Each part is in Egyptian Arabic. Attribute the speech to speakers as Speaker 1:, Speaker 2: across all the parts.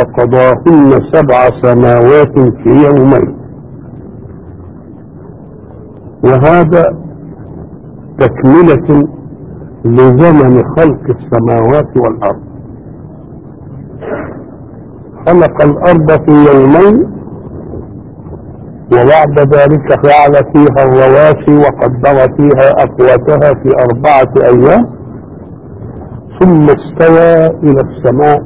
Speaker 1: فقضاهن سبع سماوات في يومين وهذا تكملة لزمن خلق السماوات والأرض خلق الأرض في يومين وبعد ذلك فعل فيها الرواسي وقدر فيها أقواتها في أربعة أيام ثم استوى إلى السماء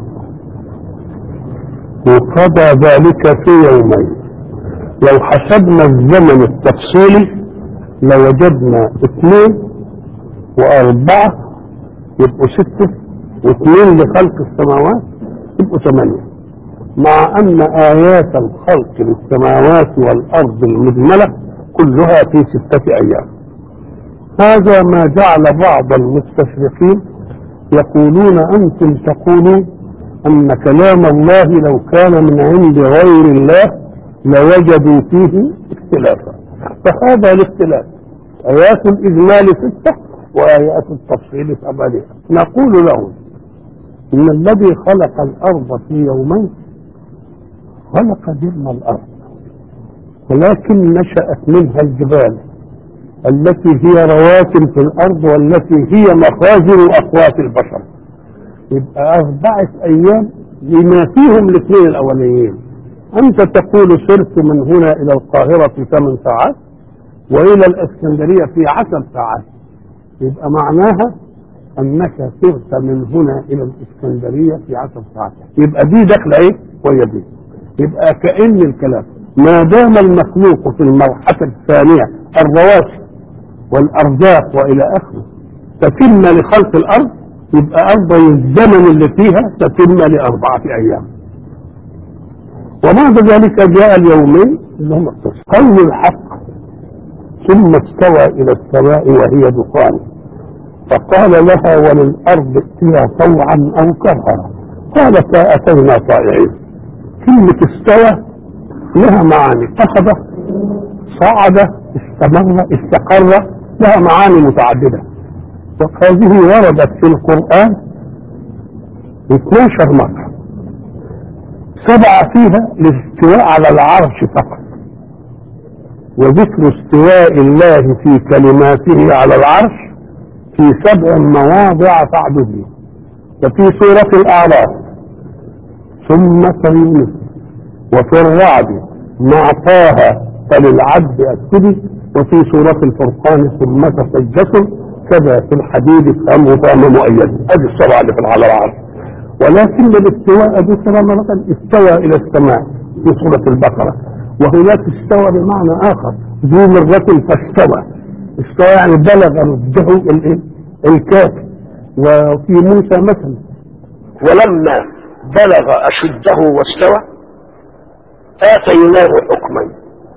Speaker 1: وقضى ذلك في يومين لو حسبنا الزمن التفصيلي لوجدنا اثنين وأربعة يبقوا ستة واثنين لخلق السماوات يبقوا ثمانية مع أن آيات الخلق للسماوات والأرض المجملة كلها في ستة أيام هذا ما جعل بعض المستشرقين يقولون أنتم تقولوا أن كلام الله لو كان من عند غير الله لوجدوا فيه اختلافا فهذا الاختلاف آيات الإجمال ستة وآيات التفصيل ثمانية نقول لهم إن الذي خلق الأرض في يومين خلق جرم الأرض ولكن نشأت منها الجبال التي هي رواسم في الأرض والتي هي مخازن أقوات البشر يبقى أربعة أيام لما فيهم الاثنين الأوليين أنت تقول سرت من هنا إلى القاهرة في ثمان ساعات وإلى الإسكندرية في عشر ساعات يبقى معناها أنك سرت من هنا إلى الإسكندرية في عشر ساعات يبقى دي داخلة إيه وهي دي يبقى كأن الكلام ما دام المخلوق في المرحلة الثانية الرواسي والأرزاق وإلى آخره تتم لخلق الأرض يبقى أرض الزمن اللي فيها تتم لأربعة أيام وبعد ذلك جاء اليومين اللي هم قول الحق ثم استوى إلى السماء وهي دخان فقال لها وللأرض ائتيا طوعا أو كرها قالتا أتينا طائعين كلمة استوى لها معاني قصد صعد استمر استقر لها معاني متعددة وهذه وردت في القرآن 12 مرة سبعة فيها الاستواء على العرش فقط وذكر استواء الله في كلماته على العرش في سبع مواضع تعدده وفي سورة الأعراف ثم في وفي الرعد مع طه فللعبد أكتبي وفي سورة الفرقان ثم تسجسوا كذا في الحديد فأمر فأم مؤيد هذه السبعة اللي في على العرش ولكن الاستواء ذكر مرة استوى إلى السماء في سورة البقرة وهناك استوى بمعنى آخر ذو مرة فاستوى استوى يعني بلغ رده الايه؟ الكافي وفي موسى مثلا ولما بلغ أشده واستوى آتيناه حكما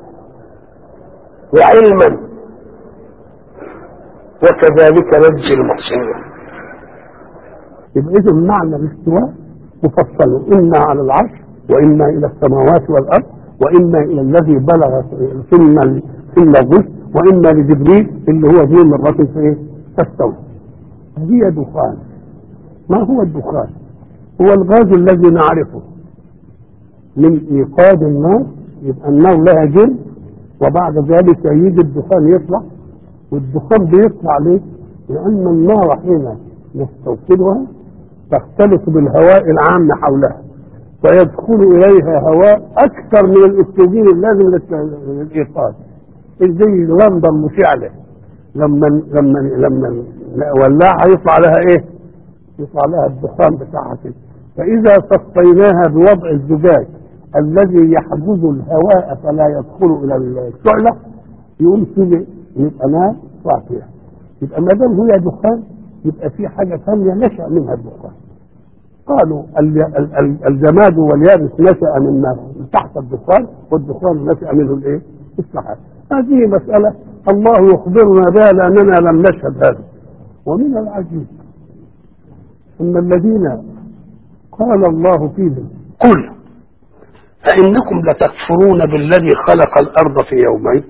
Speaker 1: وعلما وكذلك نجزي المحسنين يبقى إذا معنى الاستواء مفصل إما على العرش وإما إلى السماوات والأرض وإما إلى الذي بلغ ثم ثم الظل وإما لجبريل اللي هو ذو مرة في إيه؟ فاستوى هي دخان ما هو الدخان؟ هو الغاز الذي نعرفه من إيقاد النار يبقى النار لها جن وبعد ذلك يجي الدخان يطلع والدخان بيطلع ليه؟ لأن النار حين نستوقدها تختلط بالهواء العام حولها فيدخل إليها هواء أكثر من الأكسجين اللازم للإيقاد زي اللمبة المشعلة لما لما لما ولعها يطلع لها إيه؟ يطلع لها الدخان بتاعها كده فإذا صفيناها بوضع الزجاج الذي يحجز الهواء فلا يدخل إلى الشعلة يقوم كده يبقى نار صافية يبقى ما دام هي دخان يبقى في حاجة ثانية نشأ منها الدخان قالوا الجماد واليابس نشأ من تحت الدخان والدخان نشأ منه الايه؟ السحاب هذه مسألة الله يخبرنا بها لأننا لم نشهد هذا ومن العجيب أن الذين قال الله فيهم قل أئنكم لتكفرون بالذي خلق الأرض في يومين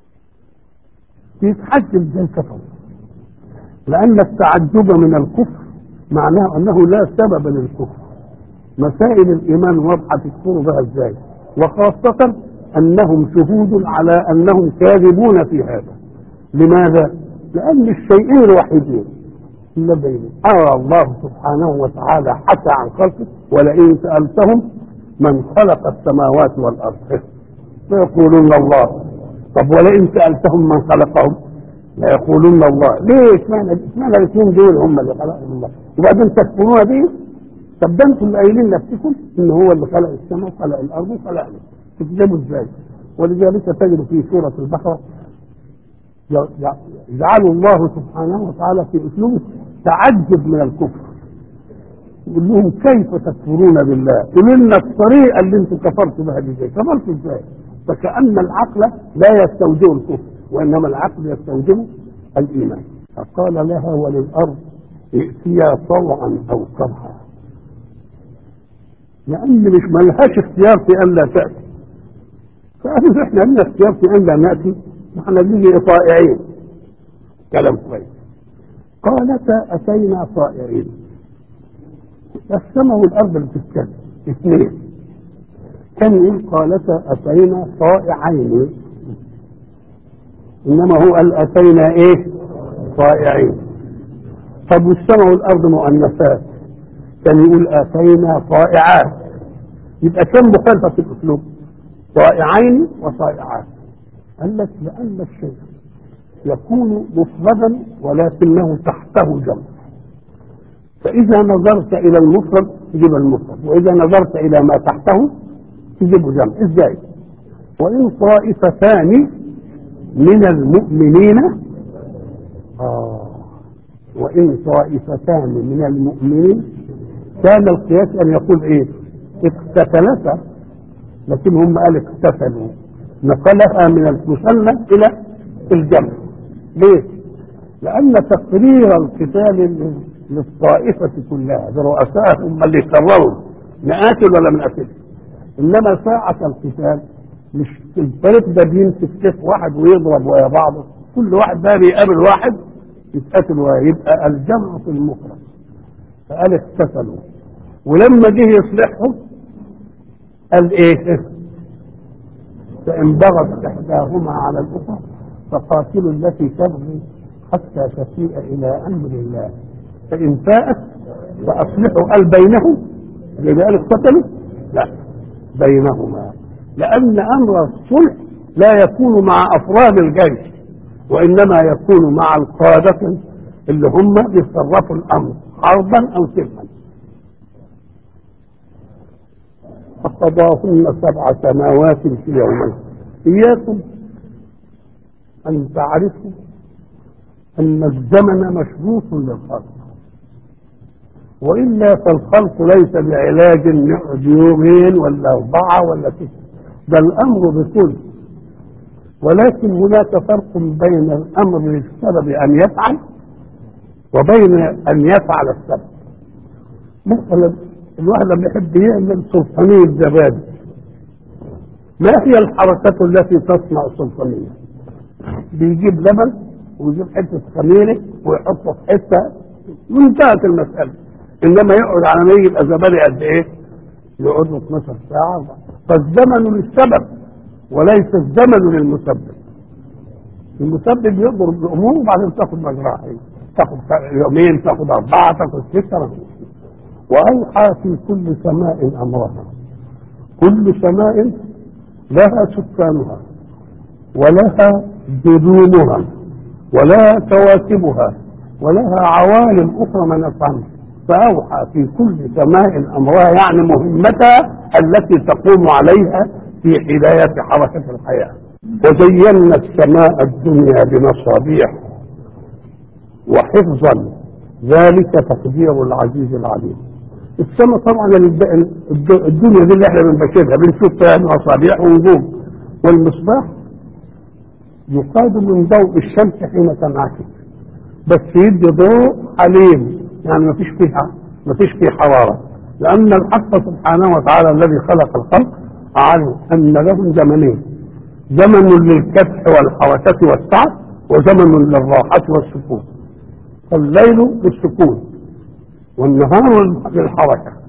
Speaker 1: يتحجب زي كفر لأن التعجب من الكفر معناه أنه لا سبب للكفر مسائل الإيمان واضحة تكفروا بها إزاي وخاصة أنهم شهود على أنهم كاذبون في هذا لماذا؟ لأن الشيئين الوحيدين اللذين أرى الله سبحانه وتعالى حكى عن خلقه ولئن سألتهم من خلق السماوات والأرض فيقولون الله طب ولئن سألتهم من خلقهم ليقولون الله ليه اشمعنى اشمعنى الاثنين دول هم اللي خلقهم الله وبعدين تكفرون به طب ده انتم اللي قايلين نفسكم ان هو اللي خلق السماء وخلق الارض وخلقنا تكذبوا ازاي ولذلك تجد في سوره البقره يجعل الله سبحانه وتعالى في اسلوبه تعجب من الكفر يقول لهم كيف تكفرون بالله قولوا لنا الطريقه اللي انتم كفرتوا بها دي ازاي كفرتوا ازاي فكأن العقل لا يستوجب الكفر وإنما العقل يستوجب الإيمان فقال لها وللأرض ائتيا طوعا أو كرها لأن مش ملهاش اختيار في أن لا تأتي فقالوا احنا لنا اختيار في أن لا نأتي واحنا بنيجي طائعين كلام كويس قالتا أتينا طائعين السماء والأرض اللي بتتكلم اثنين كان يقول قالتا أتينا طائعين إنما هو قال أتينا إيه طائعين طب والسماء والأرض مؤنثات كان يقول أتينا طائعات يبقى كم مخالفة في الأسلوب طائعين وطائعات قال لك لأن الشيء يكون مفردا ولكنه تحته جمع فإذا نظرت إلى المفرد تجيب المفرد وإذا نظرت إلى ما تحته تجيب جمع إزاي وإن طائفتان من المؤمنين آه وإن طائفتان من المؤمنين كان القياس أن يقول إيه اقتتلتا لكن هم قال اقتتلوا نقلها من المثنى إلى الجمع ليه؟ لأن تقرير القتال للطائفة كلها برؤسائهم هم اللي قرروا نقاتل ولا ما نقاتلش إنما ساعة القتال مش الفريق ده بيمسك سيف واحد ويضرب ويا بعضه كل واحد بقى بيقابل واحد يتقاتل ويبقى الجمع في المفرد فقال اقتتلوا ولما جه يصلحهم قال ايه فان بغت احداهما على الاخرى فقاتلوا التي تبغي حتى تفيء الى امر الله فان فاءت فاصلحوا قال بينهم اللي قال اقتتلوا لا بينهما لأن أمر الصلح لا يكون مع أفراد الجيش وإنما يكون مع القادة اللي هم بيتصرفوا الأمر حربا أو سلما فقضاهن سبع سماوات في يومين إياكم أن تعرفوا أن الزمن مشروط للخلق وإلا فالخلق ليس بعلاج نقعد يومين ولا أربعة ولا ستة ده الأمر بكل ولكن هناك فرق بين الأمر للسبب أن يفعل وبين أن يفعل السبب مثلا الواحد لما يحب يعمل سلطانية زبادي ما هي الحركات التي تصنع السلطانية بيجيب لبن ويجيب حتة خميرة ويحطه في حتة وانتهت المسألة انما يقعد على ما يجي يبقى زبادي قد ايه؟ يقعد له 12 ساعة فالزمن للسبب وليس الزمن للمسبب المسبب يقدر بأمور وبعدين تاخد مجراها تاخد يومين تاخد أربعة تاخد ستة وأوحى في كل سماء أمرها كل سماء لها سكانها ولها جدومها ولها كواكبها ولها عوالم أخرى من عنها فأوحى في كل سماء أمرها يعني مهمتها التي تقوم عليها في حداية حركة الحياة وزينا السماء الدنيا بمصابيح وحفظا ذلك تقدير العزيز العليم السماء طبعا الدنيا دي اللي احنا بنبشرها بنشوف فيها مصابيح ونجوم والمصباح يقاد من ضوء الشمس حين تنعكس بس يدي ضوء حليم يعني ما فيش فيها ما فيش فيه حرارة لأن الحق سبحانه وتعالى الذي خلق الخلق علم أن لهم زمنين زمن للكدح والحركة والسعة وزمن للراحة والسكون فالليل للسكون والنهار للحركة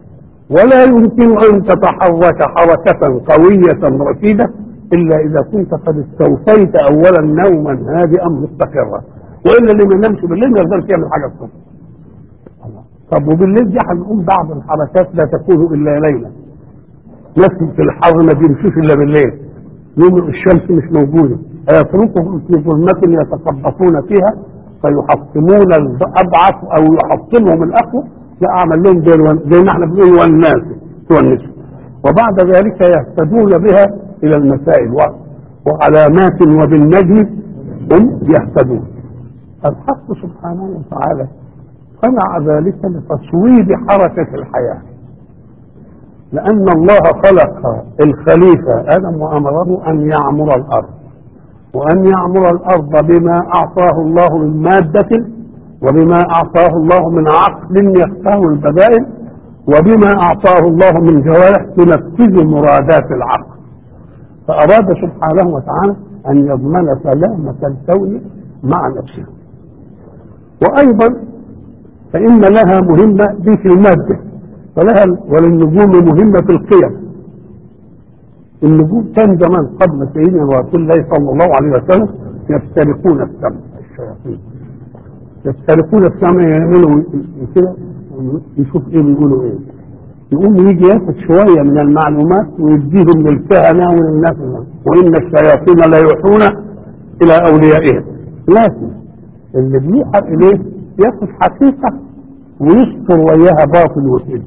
Speaker 1: ولا يمكن أن تتحرك حركة قوية رشيدة إلا إذا كنت قد استوفيت أولا نوما هادئا مستقرا وإلا اللي ما ينامش بالليل ما يقدرش يعمل حاجة الصبح طب وبالليل دي هنقول بعض الحركات لا تكون إلا ليلا ناس في الحر ما بيمشوش إلا بالليل يوم الشمس مش موجودة أيتركهم في ظلمة يتخبطون فيها فيحطمون الأضعف أو يحطمهم الأقوى لا أعمل لهم زي الون- زي ما احنا بنقول والناس والنسب وبعد ذلك يهتدون بها إلى المسائل و- وعلامات وبالنجم هم يهتدون الحق سبحانه وتعالى صنع ذلك لتصويب حركة الحياة لأن الله خلق الخليفة آدم وأمره أن يعمر الأرض وأن يعمر الأرض بما أعطاه الله من مادة وبما أعطاه الله من عقل يفقه البدائل وبما أعطاه الله من جوارح تنفذ مرادات العقل فأراد سبحانه وتعالى أن يضمن سلامة الكون مع نفسه وأيضا فإن لها مهمة دي في المادة ولها وللنجوم مهمة في القيم النجوم كان زمان قبل سيدنا رسول الله صلى الله عليه وسلم يسترقون السمع الشياطين يسترقون السمع يعملوا كده يشوف ايه بيقولوا ايه يقوم يجي ياخد شويه من المعلومات ويديهم للكهنه وللناس وان الشياطين لا يوحون الى اوليائهم لكن اللي بيوحى اليه ياخد حقيقه ويستر وياها باطل وكذب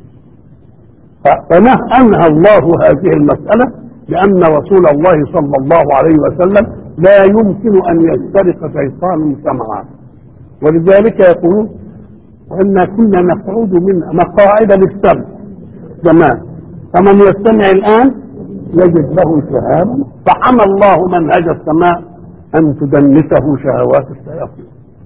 Speaker 1: فنهى الله هذه المسألة لأن رسول الله صلى الله عليه وسلم لا يمكن أن يسترق شيطان سمعا ولذلك يقولون وإنا كنا نقعد من مقاعد للسمع زمان فمن يستمع الآن يجد له شهابا فحمى الله منهج السماء أن تدنسه شهوات الشياطين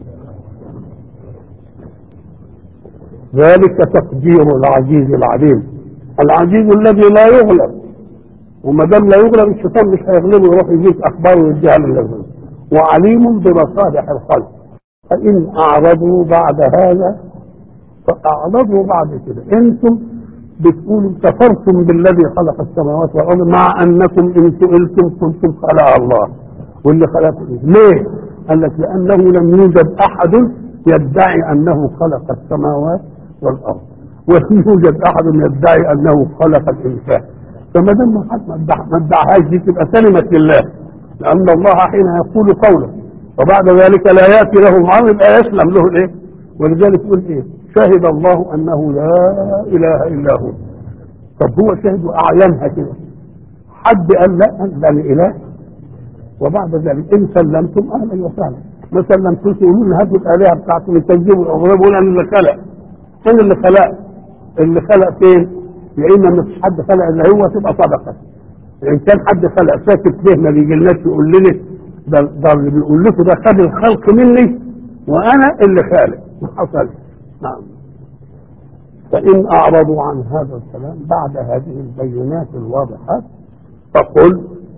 Speaker 1: ذلك تقدير العزيز العليم العزيز الذي لا يغلب وما دام لا يغلب الشيطان مش هيغلبه يروح يجيب اخبار ويديها للذين وعليم بمصالح الخلق فان اعرضوا بعد هذا فاعرضوا بعد كده انتم بتقولوا كفرتم بالذي خلق السماوات والارض مع انكم ان سئلتم قلتم خلق الله واللي خلقه ليه؟ قال لك لانه لم يوجد احد يدعي انه خلق السماوات والارض ولم يوجد احد يدعي انه خلق الانسان فما دام ما حد ما ادعاهاش دي تبقى كلمه لله لان الله حين يقول قوله وبعد ذلك لا ياتي له معارض يبقى يسلم له الايه ولذلك يقول ايه شهد الله انه لا اله الا هو طب هو شهد واعلنها كده حد قال لا ده الاله وبعد ذلك ان سلمتم اهلا وسهلا ما سلمتوش يقولوا لنا هاتوا الالهه بتاعتكم يكذبوا يقولوا انا اللي خلق مين اللي خلق اللي خلق فين يا اما ما فيش حد خلق الا هو تبقى صدقه ان كان حد خلق ساكت ليه ما بيجيلناش يقول لنا ده ده اللي بيقول لكم ده خد الخلق مني وانا اللي خالق ما حصلش نعم فان اعرضوا عن هذا الكلام بعد هذه البينات الواضحات فقل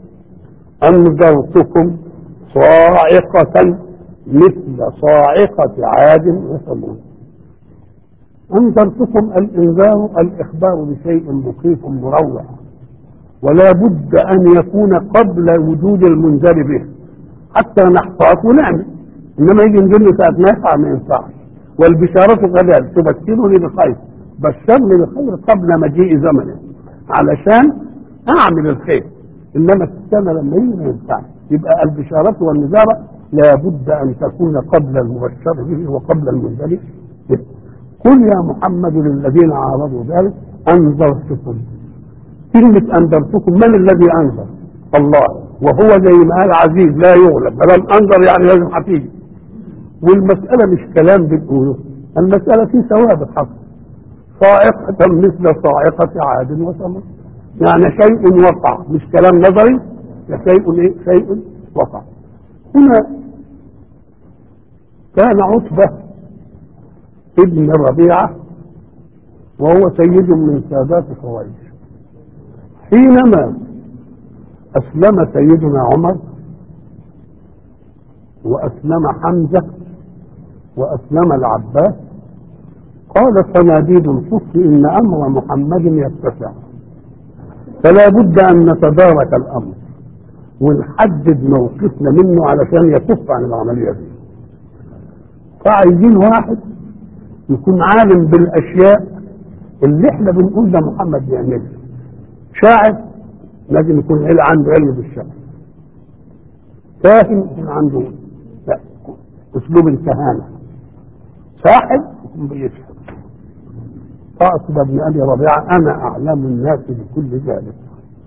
Speaker 1: انذرتكم صاعقه مثل صاعقه عاد وثمود أنذرتكم الإنذار الإخبار بشيء مخيف مروع ولا بد أن يكون قبل وجود المنذر به حتى نحفظ ونعمل إنما يجي نقول ساعة ما يقع ما ينفعش والبشارة كذلك تبشرني بخير بشرني بخير قبل مجيء زمنه علشان أعمل الخير إنما السنة لما يجي ما ينفعش يبقى البشارة والنذارة لا بد أن تكون قبل المبشر به وقبل المنذر به قل يا محمد للذين عارضوا ذلك انذرتكم كلمة انذرتكم من الذي انذر؟ الله وهو زي ما قال عزيز لا يغلب ما دام انذر يعني لازم هتيجي والمسألة مش كلام بتقوله المسألة في ثوابت حق صاعقة مثل صاعقة عاد وثمود يعني شيء وقع مش كلام نظري شيء ايه؟ شيء وقع هنا كان عتبه ابن ربيعة وهو سيد من سادات قريش حينما أسلم سيدنا عمر وأسلم حمزة وأسلم العباس قال صناديد الكفر إن أمر محمد يتسع فلا بد أن نتدارك الأمر ونحدد موقفنا منه علشان يكف عن العملية دي فعايزين واحد يكون عالم بالأشياء اللي احنا بنقول ده محمد بيعملها شاعر لازم يكون عنده علم بالشعر فاهم يكون عنده لا اسلوب الكهانه صاحب يكون بيفهم قاسم بن ابي ربيعه انا اعلم الناس بكل ذلك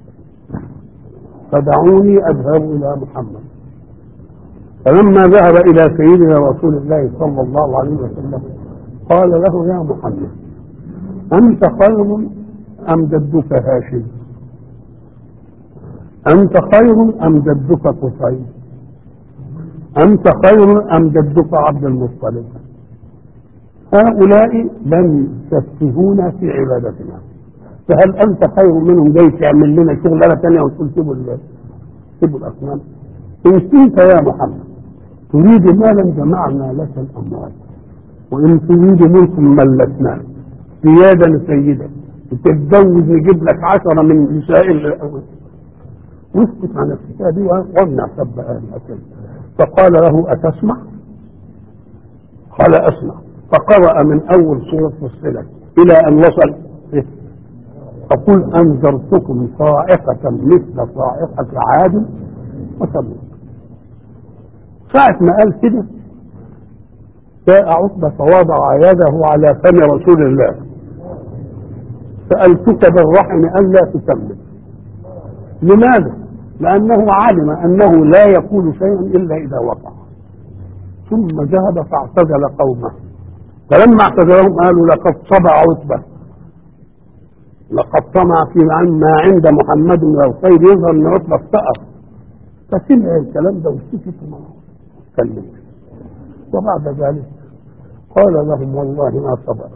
Speaker 1: فدعوني اذهب الى محمد فلما ذهب الى سيدنا رسول الله صلى الله عليه وسلم قال له يا محمد انت خير ام جدك هاشم أنت خير أم جدك قصي أنت خير أم جدك عبد المطلب هؤلاء لم يسفهونا في عبادتنا فهل أنت خير منهم جاي تعمل لنا شغلانة ثانية وتقول سيبوا سيبوا الأصنام إن كنت يا محمد تريد مالا جمعنا لك الأموال وإن تريد ملك ملكناه سيادا سيدا تتجوز نجيب لك عشرة من نساء واسكت عن الكتاب وامنع سب آلهتهم فقال له أتسمع؟ قال أسمع فقرأ من أول سورة فصلت إلى أن وصل فقل أنذرتكم صاعقة مثل صاعقة عاد وثمود ساعة ما قال كده جاء عتبة فوضع يده على فم رسول الله سألتك بالرحم ألا تكمل لماذا؟ لأنه علم أنه لا يقول شيئا إلا إذا وقع ثم ذهب فاعتزل قومه فلما اعتزلهم قالوا لقد صبع عتبة لقد طمع في ما عند محمد من الخير يظهر ان عتبة افتقر فسمع الكلام ده وسكت وما كلمش وبعد ذلك قال لهم والله ما صبرت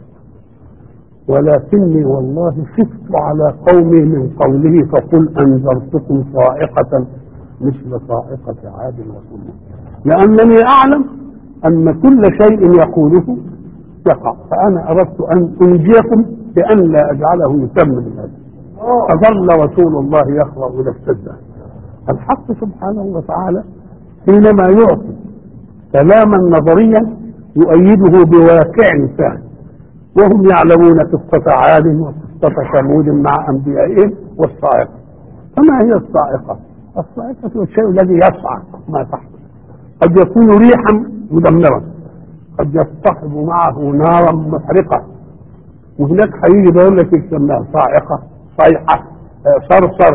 Speaker 1: ولكني والله خفت على قومي من قوله فقل انذرتكم صاعقة مثل صاعقة عاد وثمود لأنني أعلم أن كل شيء يقوله يقع فأنا أردت أن أنجيكم بأن لا أجعله يكمل هذا فظل رسول الله يقرأ إلى السجدة الحق سبحانه وتعالى حينما يعطي كلاما نظريا يؤيده بواقع ثاني وهم يعلمون قصة عاد وقصة ثمود مع أنبيائهم والصاعقة فما هي الصاعقة؟ الصاعقة هو الشيء الذي يصعق ما تحت قد يكون ريحا مدمرا قد يصطحب معه نارا محرقة وهناك هيجي بيقول لك يسميها صاعقة صيحة صرصر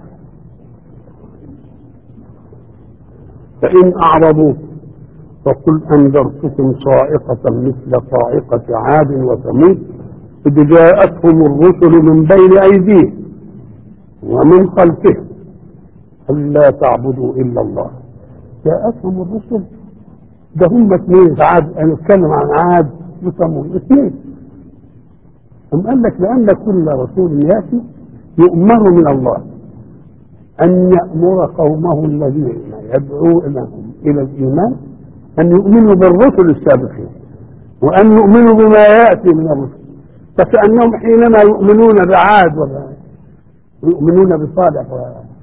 Speaker 1: فإن أعرضوا فقل أنذرتكم صاعقة مثل صاعقة عاد وثمود إذ جاءتهم الرسل من بين أيديهم ومن خلفهم ألا تعبدوا إلا الله جاءتهم الرسل ده هم اثنين عاد أنا أتكلم عن عاد وثمود اثنين أم قال لك لأن كل رسول يأتي يؤمر من الله أن يأمر قومه الذين يدعو لهم إلى الإيمان أن يؤمنوا بالرسل السابقين وأن يؤمنوا بما يأتي من الرسل فكأنهم حينما يؤمنون بعاد ولا يؤمنون بصالح و...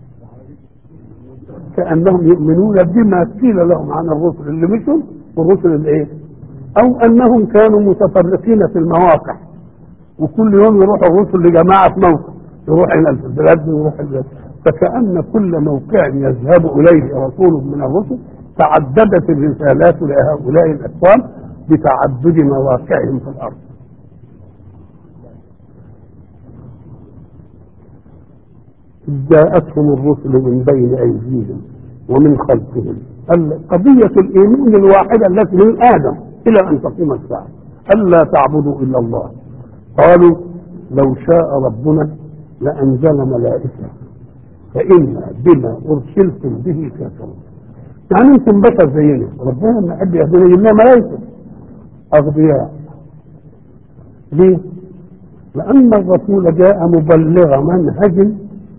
Speaker 1: كأنهم يؤمنون بما قيل لهم عن الرسل اللي مشوا والرسل اللي ايه أو أنهم كانوا متفرقين في المواقع وكل يوم يروح الرسل لجماعة موقع يروح هنا في البلاد ويروح البلاد فكأن كل موقع يذهب إليه رسول من الرسل تعددت الرسالات لهؤلاء الأقوام بتعدد مواقعهم في الأرض جاءتهم الرسل من بين أيديهم ومن خلفهم قضية الإيمان الواحدة التي من آدم إلى أن تقوم الساعة ألا تعبدوا إلا الله قالوا لو شاء ربنا لأنزل ملائكة فإنا بما أرسلتم به كافرون يعني انتم بشر زينا ربنا لما يحب يهدينا يجيب لنا ملائكة أغبياء ليه؟ لأن الرسول جاء مبلغ منهج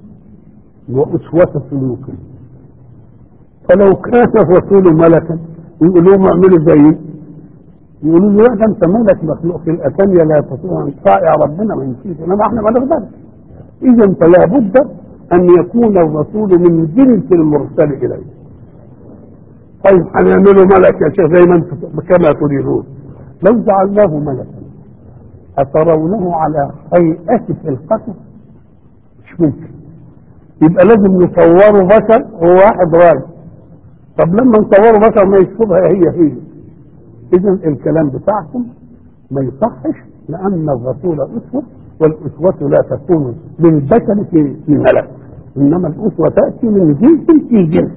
Speaker 1: وأسوة سلوك فلو كان الرسول ملكا يقول لهم اعملوا زيي يقولوا له لا ده انت ملك مخلوق في الاتانية لا تطيع ان تطاع ربنا ما يمشيش انما احنا ما نقدرش اذا فلا بد ان يكون الرسول من جنس المرسل اليه طيب هنعمله ملك يا شيخ زي ما انتم كما تريدون لو جعلناه ملكا أترونه على هيئة خلقته مش ممكن يبقى لازم نصوره بشر هو واحد راجل طب لما نصوره بشر ما يشوفها هي هي اذا الكلام بتاعكم ما يصحش لان الرسول اسوه والاسوه لا تكون من بشر في في ملك انما الاسوه تاتي من جنس في جنس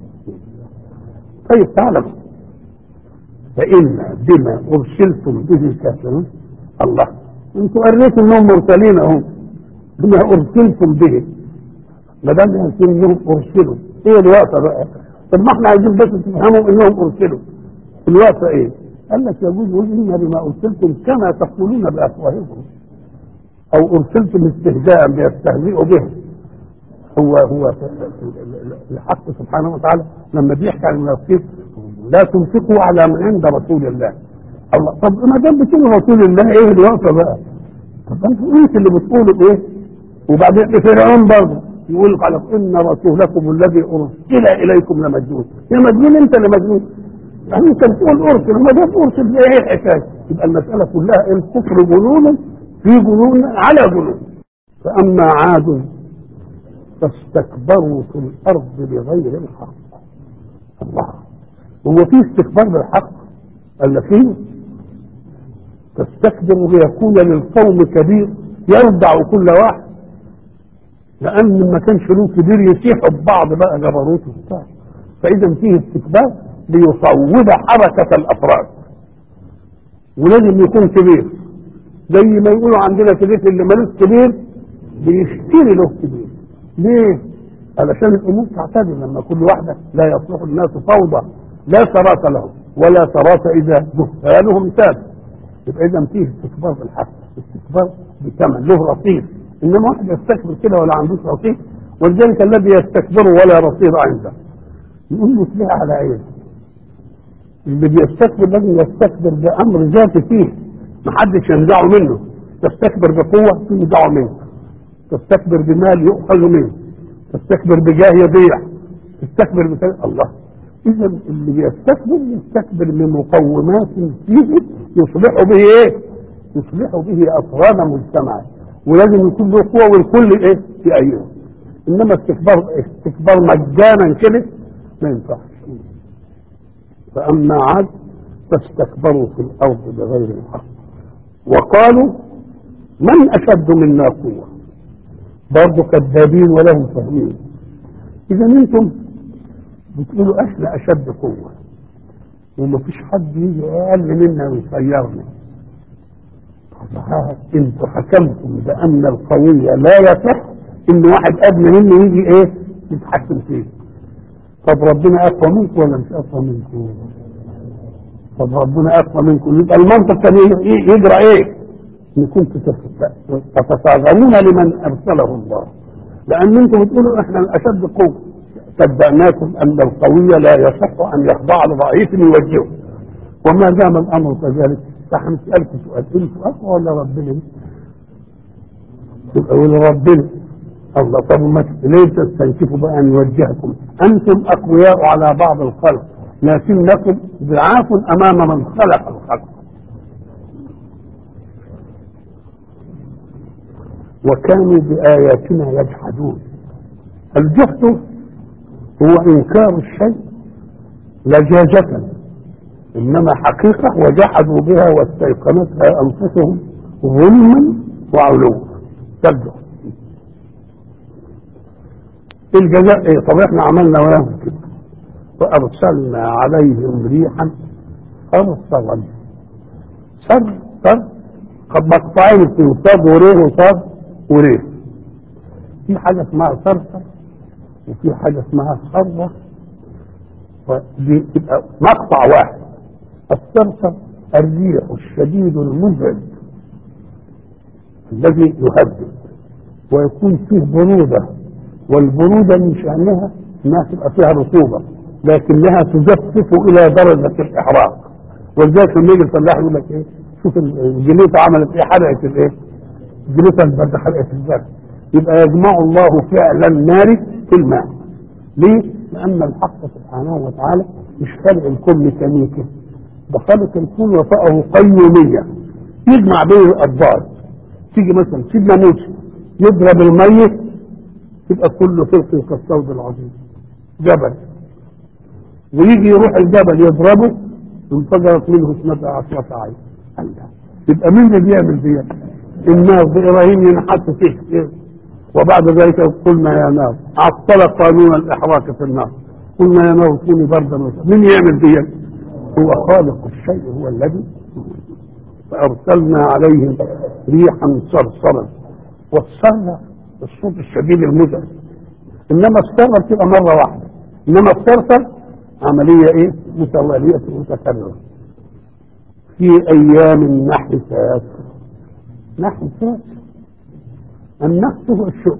Speaker 1: طيب تعالوا فإن بما أرسلتم به كافرون الله انتوا قريتوا انهم مرسلين اهم بما أرسلتم به ما دام يمكن انهم أرسلوا ايه الوقت بقى؟ طب ما احنا عايزين بس تفهموا انهم أرسلوا الوقت ايه؟ قال لك يجوز إن بما أرسلتم كما تقولون بأفواهكم أو أرسلتم استهزاء بيستهزئوا به هو هو الحق سبحانه وتعالى لما بيحكي عن المنافقين لا تنفقوا على من عند رسول الله الله طب ما دام بتقولوا رسول الله ايه الوقفه بقى؟ طب انتوا انت اللي بتقولوا ايه؟ وبعدين فرعون برضه يقول على ان رسولكم الذي ارسل اليكم لمجنون يا مجنون انت اللي مجنون يعني انت بتقول ارسل وما دام ارسل ايه الحكايه؟ يبقى المساله كلها الكفر جنون في جنون على جنون فاما عاد فاستكبروا في الارض بغير الحق الله هو في استكبار بالحق قال لك فيه تستكبر ليكون للقوم كبير يرضع كل واحد لان ما كانش له كبير يسيحوا ببعض بقى جبروت وبتاع فاذا فيه استكبار ليصوب حركه الافراد ولازم يكون كبير زي ما يقولوا عندنا في البيت اللي ملوش كبير بيشتري له كبير ليه؟ علشان الامور تعتدل لما كل واحده لا يصلح الناس فوضى لا ثبات لهم ولا ثبات اذا جهالهم ثابت يبقى اذا فيه استكبار بالحق استكبار بثمن له رصيد انما واحد يستكبر كده ولا عندوش رصيد ولذلك الذي يستكبر ولا رصيد عنده يقول له تلاقي على عين اللي بيستكبر لازم يستكبر بامر ذاتي فيه محدش ينزعه منه تستكبر بقوه تنزعه منه تستكبر بمال يؤخذ منه تستكبر بجاه يضيع تستكبر بكلام الله اذا اللي بيستكبر يستكبر بمقومات فيه يصلح به ايه يصلح به افراد مجتمع ولازم يكون له قوه والكل ايه يأيده انما استكبار استكبار مجانا كده ما ينفعش فاما عاد فاستكبروا في الارض بغير الحق وقالوا من اشد منا قوه برضه كذابين ولهم فاهمين اذا انتم بتقولوا احنا اشد قوه ومفيش حد يجي اقل منا ويصيرنا انتوا حكمتم بان القوي لا يصح ان واحد ادنى منه يجي ايه يتحكم فيه طب ربنا اقوى منكم ولا مش اقوى منكم طب ربنا اقوى منكم يبقى المنطق كان يجرى ايه ان كنتم تتصاغرون لمن ارسله الله لان انتم بتقولوا احنا الاشد قوه صدقناكم ان القوي لا يصح ان يخضع لضعيف يوجهه وما دام الامر كذلك فهنسالكم سؤال انتم اقوى ولا ربنا؟ يبقى يقول ربنا الله طب ما ليه تستنكفوا بقى ان يوجهكم؟ انتم اقوياء على بعض الخلق لكنكم ضعاف امام من خلق الخلق وكانوا بآياتنا يجحدون الجحد هو إنكار الشيء لجاجة إنما حقيقة وجحدوا بها واستيقنتها أنفسهم ظلما وعلوا ترجع الجزاء ايه طب احنا عملنا وياهم كده فارسلنا عليهم ريحا صرصرا صر صر قد مقطعين في صاد وريه وصاد وريه في حاجة اسمها صرصر وفي حاجة اسمها صرة ودي تبقى مقطع واحد الصرصر الريح الشديد المزعج الذي يهدد ويكون فيه برودة والبرودة من شأنها انها تبقى فيها رطوبة لكنها تجفف الى درجة الاحراق ولذلك لما يجي الفلاح يقول لك ايه شوف الجليطه عملت ايه حرقت الايه الجليطه البرد حرقت البرد يبقى يجمع الله فعل النار في الماء ليه؟ لأن الحق سبحانه وتعالى مش خلق الكون ميكانيكي ده خلق الكون وفقه قيومية يجمع بين الأضداد تيجي مثلا سيدنا موسى يضرب الميت يبقى كله فرق كالصوت العظيم جبل ويجي يروح الجبل يضربه انفجرت منه اثنتا عشرة عين الله يبقى مين اللي بيعمل فيها؟ النار بإبراهيم ينحط فيه وبعد ذلك قلنا يا نار عطل قانون الإحراق في النار قلنا يا نار كوني بردا وسلام مين يعمل دي هو خالق الشيء هو الذي فأرسلنا عليهم ريحا صرصرا والصرة الصوت الشديد المزعج إنما الصرة بتبقى مرة واحدة إنما الصرصر عملية إيه متوالية متكررة في أيام نحسات نحسات النحس هو الشؤم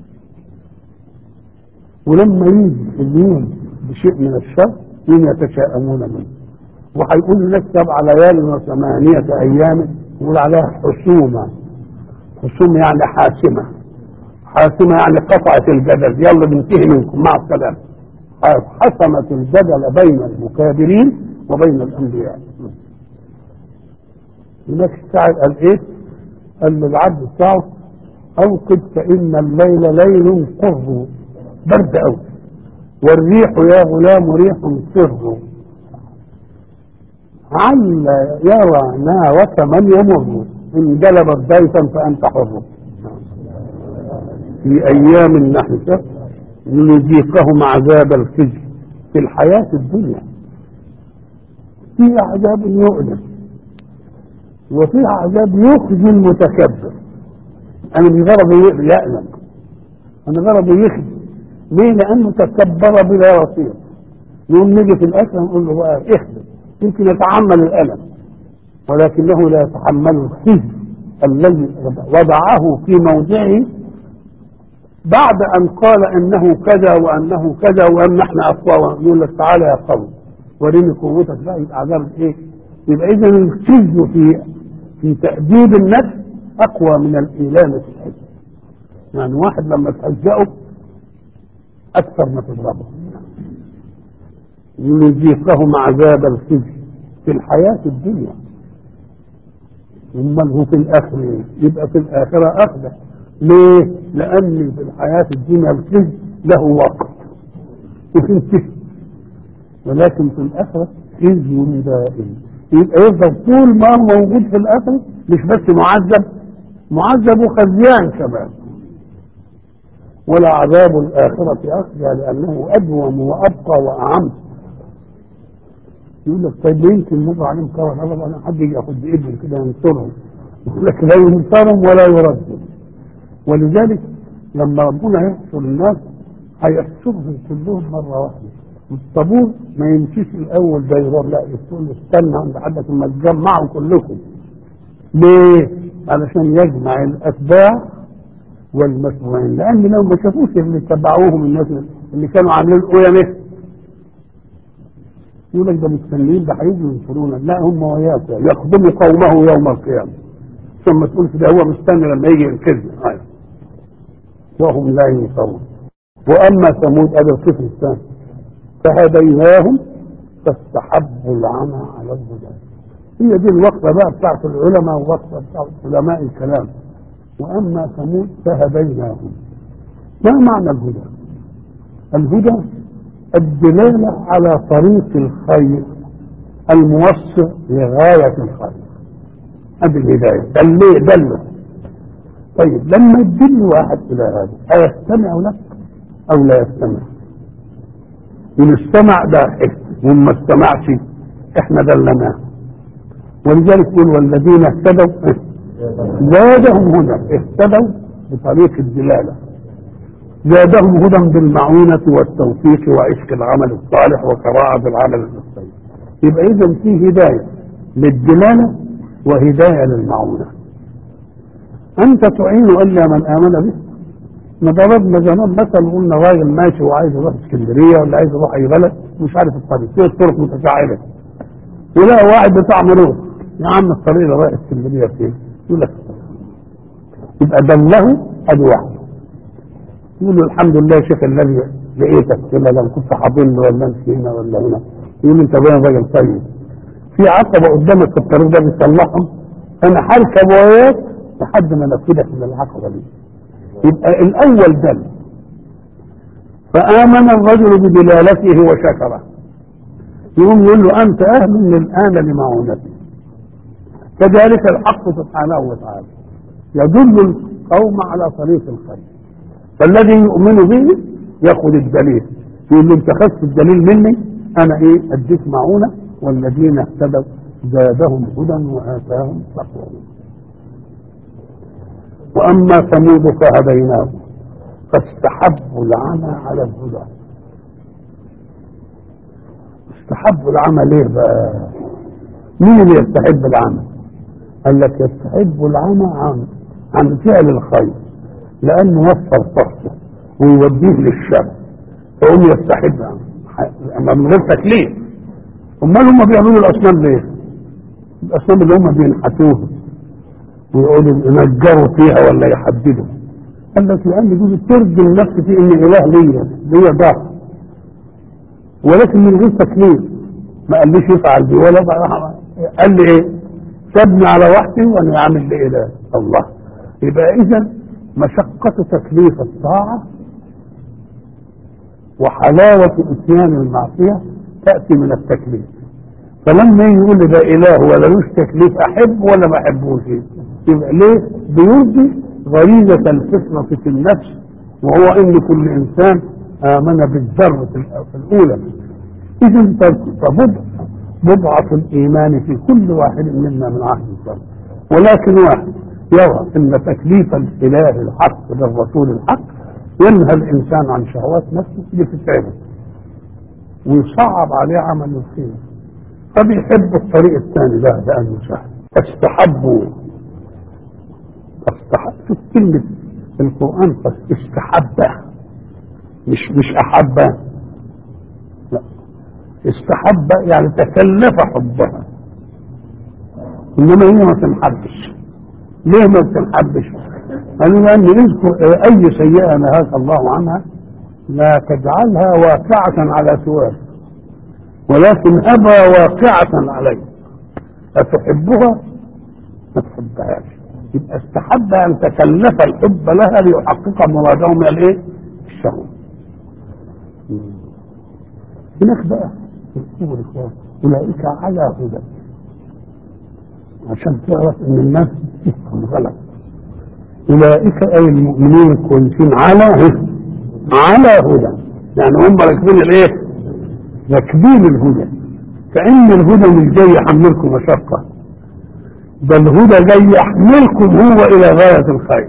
Speaker 1: ولما يجي اليوم بشيء من الشر هم يتشاءمون منه وهيقول لك سبع ليال وثمانية أيام يقول عليها حسومة حسومة يعني حاسمة حاسمة يعني قطعت الجدل يلا بنتهي منكم مع السلامة حسمت الجدل بين المكابرين وبين الأنبياء هناك الشاعر قال إيه؟ قال للعبد بتاعه أوقد فإن الليل ليل قر برد أوي والريح يا غلام ريح سر عل يرى نارك من يمر إن جلبت بيتا فأنت حر في أيام النحسة لنذيقهم عذاب الخزي في الحياة الدنيا في عذاب يؤلم وفي عذاب يخزي المتكبر انا مش غرضي يألم انا غرضي يخزي ليه لانه تكبر بلا وصير يوم نيجي في الاخر نقول له بقى اخزي يمكن يتحمل الالم ولكنه لا يتحمل الخزي الذي وضعه في موضعه بعد ان قال انه كذا وانه كذا وان احنا اقوى يقول لك تعالى يا قوم وريني قوتك بقى يبقى عذاب ايه يبقى اذا الخزي في في تأديب النفس أقوى من الإيلام في الحج يعني واحد لما تهزأه أكثر ما تضربه لنذيقهم عذاب الخزي في الحياة الدنيا ثم هو في الآخرة يبقى في الآخرة أخذ ليه؟ لأن في الحياة الدنيا الخزي له وقت وتنتهي ولكن في الآخرة خزي دائم يبقى يفضل طول ما هو موجود في الآخرة مش بس معذب معذب وخزيان كمان ولا عذاب الآخرة أخزى لأنه أدوم وأبقى وأعم يقول لك طيب يمكن مر عليهم كرم أبدا أنا حد يجي ياخد بإبن كده ينصرهم يقول لك لا ينصرهم ولا يردهم ولذلك لما ربنا يحصر الناس هيحصرهم كلهم مرة واحدة الطابور ما يمشيش الاول ده يروح لا يقول له استنى عند حد ثم تجمعوا كلكم ليه؟ علشان يجمع الاتباع والمسؤولين لان لو ما شافوش اللي تبعوهم الناس اللي كانوا عاملين القيم يقول لك ده مستنيين ده هيجوا ينصرونا لا هم وياك يخدموا قومه يوم القيامه ثم تقول ده هو مستني لما يجي ينقذنا وهم لا ينصرون واما ثمود ابي القسم الثاني فهديناهم فاستحبوا العمى على الهدى هي دي الوقفة بقى بتاعت العلماء ووقفة بتاعت علماء الكلام وأما ثمود فهديناهم ما معنى الهدى الهدى الدلالة على طريق الخير الموصل لغاية الخير هذه الهداية دل دل طيب لما يدل واحد إلى هذا أيستمع لك أو لا يستمع إن استمع ده حكم وإن ما استمعش إحنا دلناه ولذلك يقول والذين اهتدوا زادهم هدى اهتدوا بطريق الدلالة زادهم هدى بالمعونة والتوفيق وعشق العمل الصالح وقراءة بالعمل المستقيم يبقى إذا في هداية للدلالة وهداية للمعونة أنت تعين إلا من آمن به ما ضربنا زمان مثلا قلنا راجل ماشي وعايز يروح اسكندريه ولا عايز يروح اي بلد مش عارف الطريق في الطرق متشعبه ولا واحد بتاع مرور يا عم الطريق اللي رايح اسكندريه فين؟ يقول لك يبقى دله ادي واحده يقول له الحمد لله يا شيخ الذي لقيتك كده لو كنت حاضن ولا امشي هنا ولا هنا يقول انت باين راجل طيب في عقبه قدامك في الطريق ده بتصلحهم انا هركب وياك لحد ما انفذك من العقبه دي يبقى الاول دل فامن الرجل بدلالته وشكره يقوم يقول له انت اهل من الان لمعونتي كذلك الحق سبحانه وتعالى يدل القوم على طريق الخير فالذي يؤمن به ياخذ الدليل يقول له انت خدت الدليل مني انا ايه اديك معونه والذين اهتدوا زادهم هدى واتاهم تقواهم واما ثمود فهديناهم فاستحبوا العمى على الهدى استحبوا العمى ليه بقى مين اللي يستحب العمى قال لك يستحب العمى عن عن فعل الخير لانه وفر طاقته ويوديه للشر فهم يستحب اما من غير تكليف امال هم بيعملوا الاصنام ليه؟ الاصنام اللي هم بينحتوها ويقعدوا ينجروا فيها ولا يحددوا قال لك لان دي بترجم نفسي في ان اله ليا ليا ضعف ولكن من غير تكليف ما قاليش يفعل دي ولا بقى قال لي ايه؟ سابني على وحدي وانا عامل لي اله الله يبقى اذا مشقة تكليف الطاعة وحلاوة اتيان المعصية تأتي من التكليف فلما يجي يقول لي ده اله ولا لوش تكليف احب ولا ما احبوش يبقى ليه بيرضي غريزة الفطرة في النفس وهو ان كل انسان امن بالذرة الاولى اذا فبضع بضعة الايمان في كل واحد منا من عهد الذرة ولكن واحد يرى ان تكليف الاله الحق بالرسول الحق ينهى الانسان عن شهوات نفسه لتتعبه ويصعب عليه عمل الخير فبيحب الطريق الثاني ده لانه سهل استحبوا استحب شوف كلمة القرآن استحب مش مش أحب لا استحب يعني تكلف حبها إنما هي ما تنحبش ليه ما تنحبش؟ قالوا لأن اذكر أي سيئة نهاك الله عنها لا تجعلها واقعة على سواك ولكن أبى واقعة عليك أتحبها ما تحبهاش يبقى استحب أن تكلف الحب لها ليحقق مراده من الإيه؟ الشهوة هناك بقى يقول أولئك على هدى عشان تعرف ان الناس تفهم غلط اولئك اي المؤمنين الكويسين على هدى على هدى يعني هم راكبين الايه راكبين الهدى كأن الهدى مش جاي يحملكم مشقة ده الهدى جاي يحملكم هو إلى غاية الخير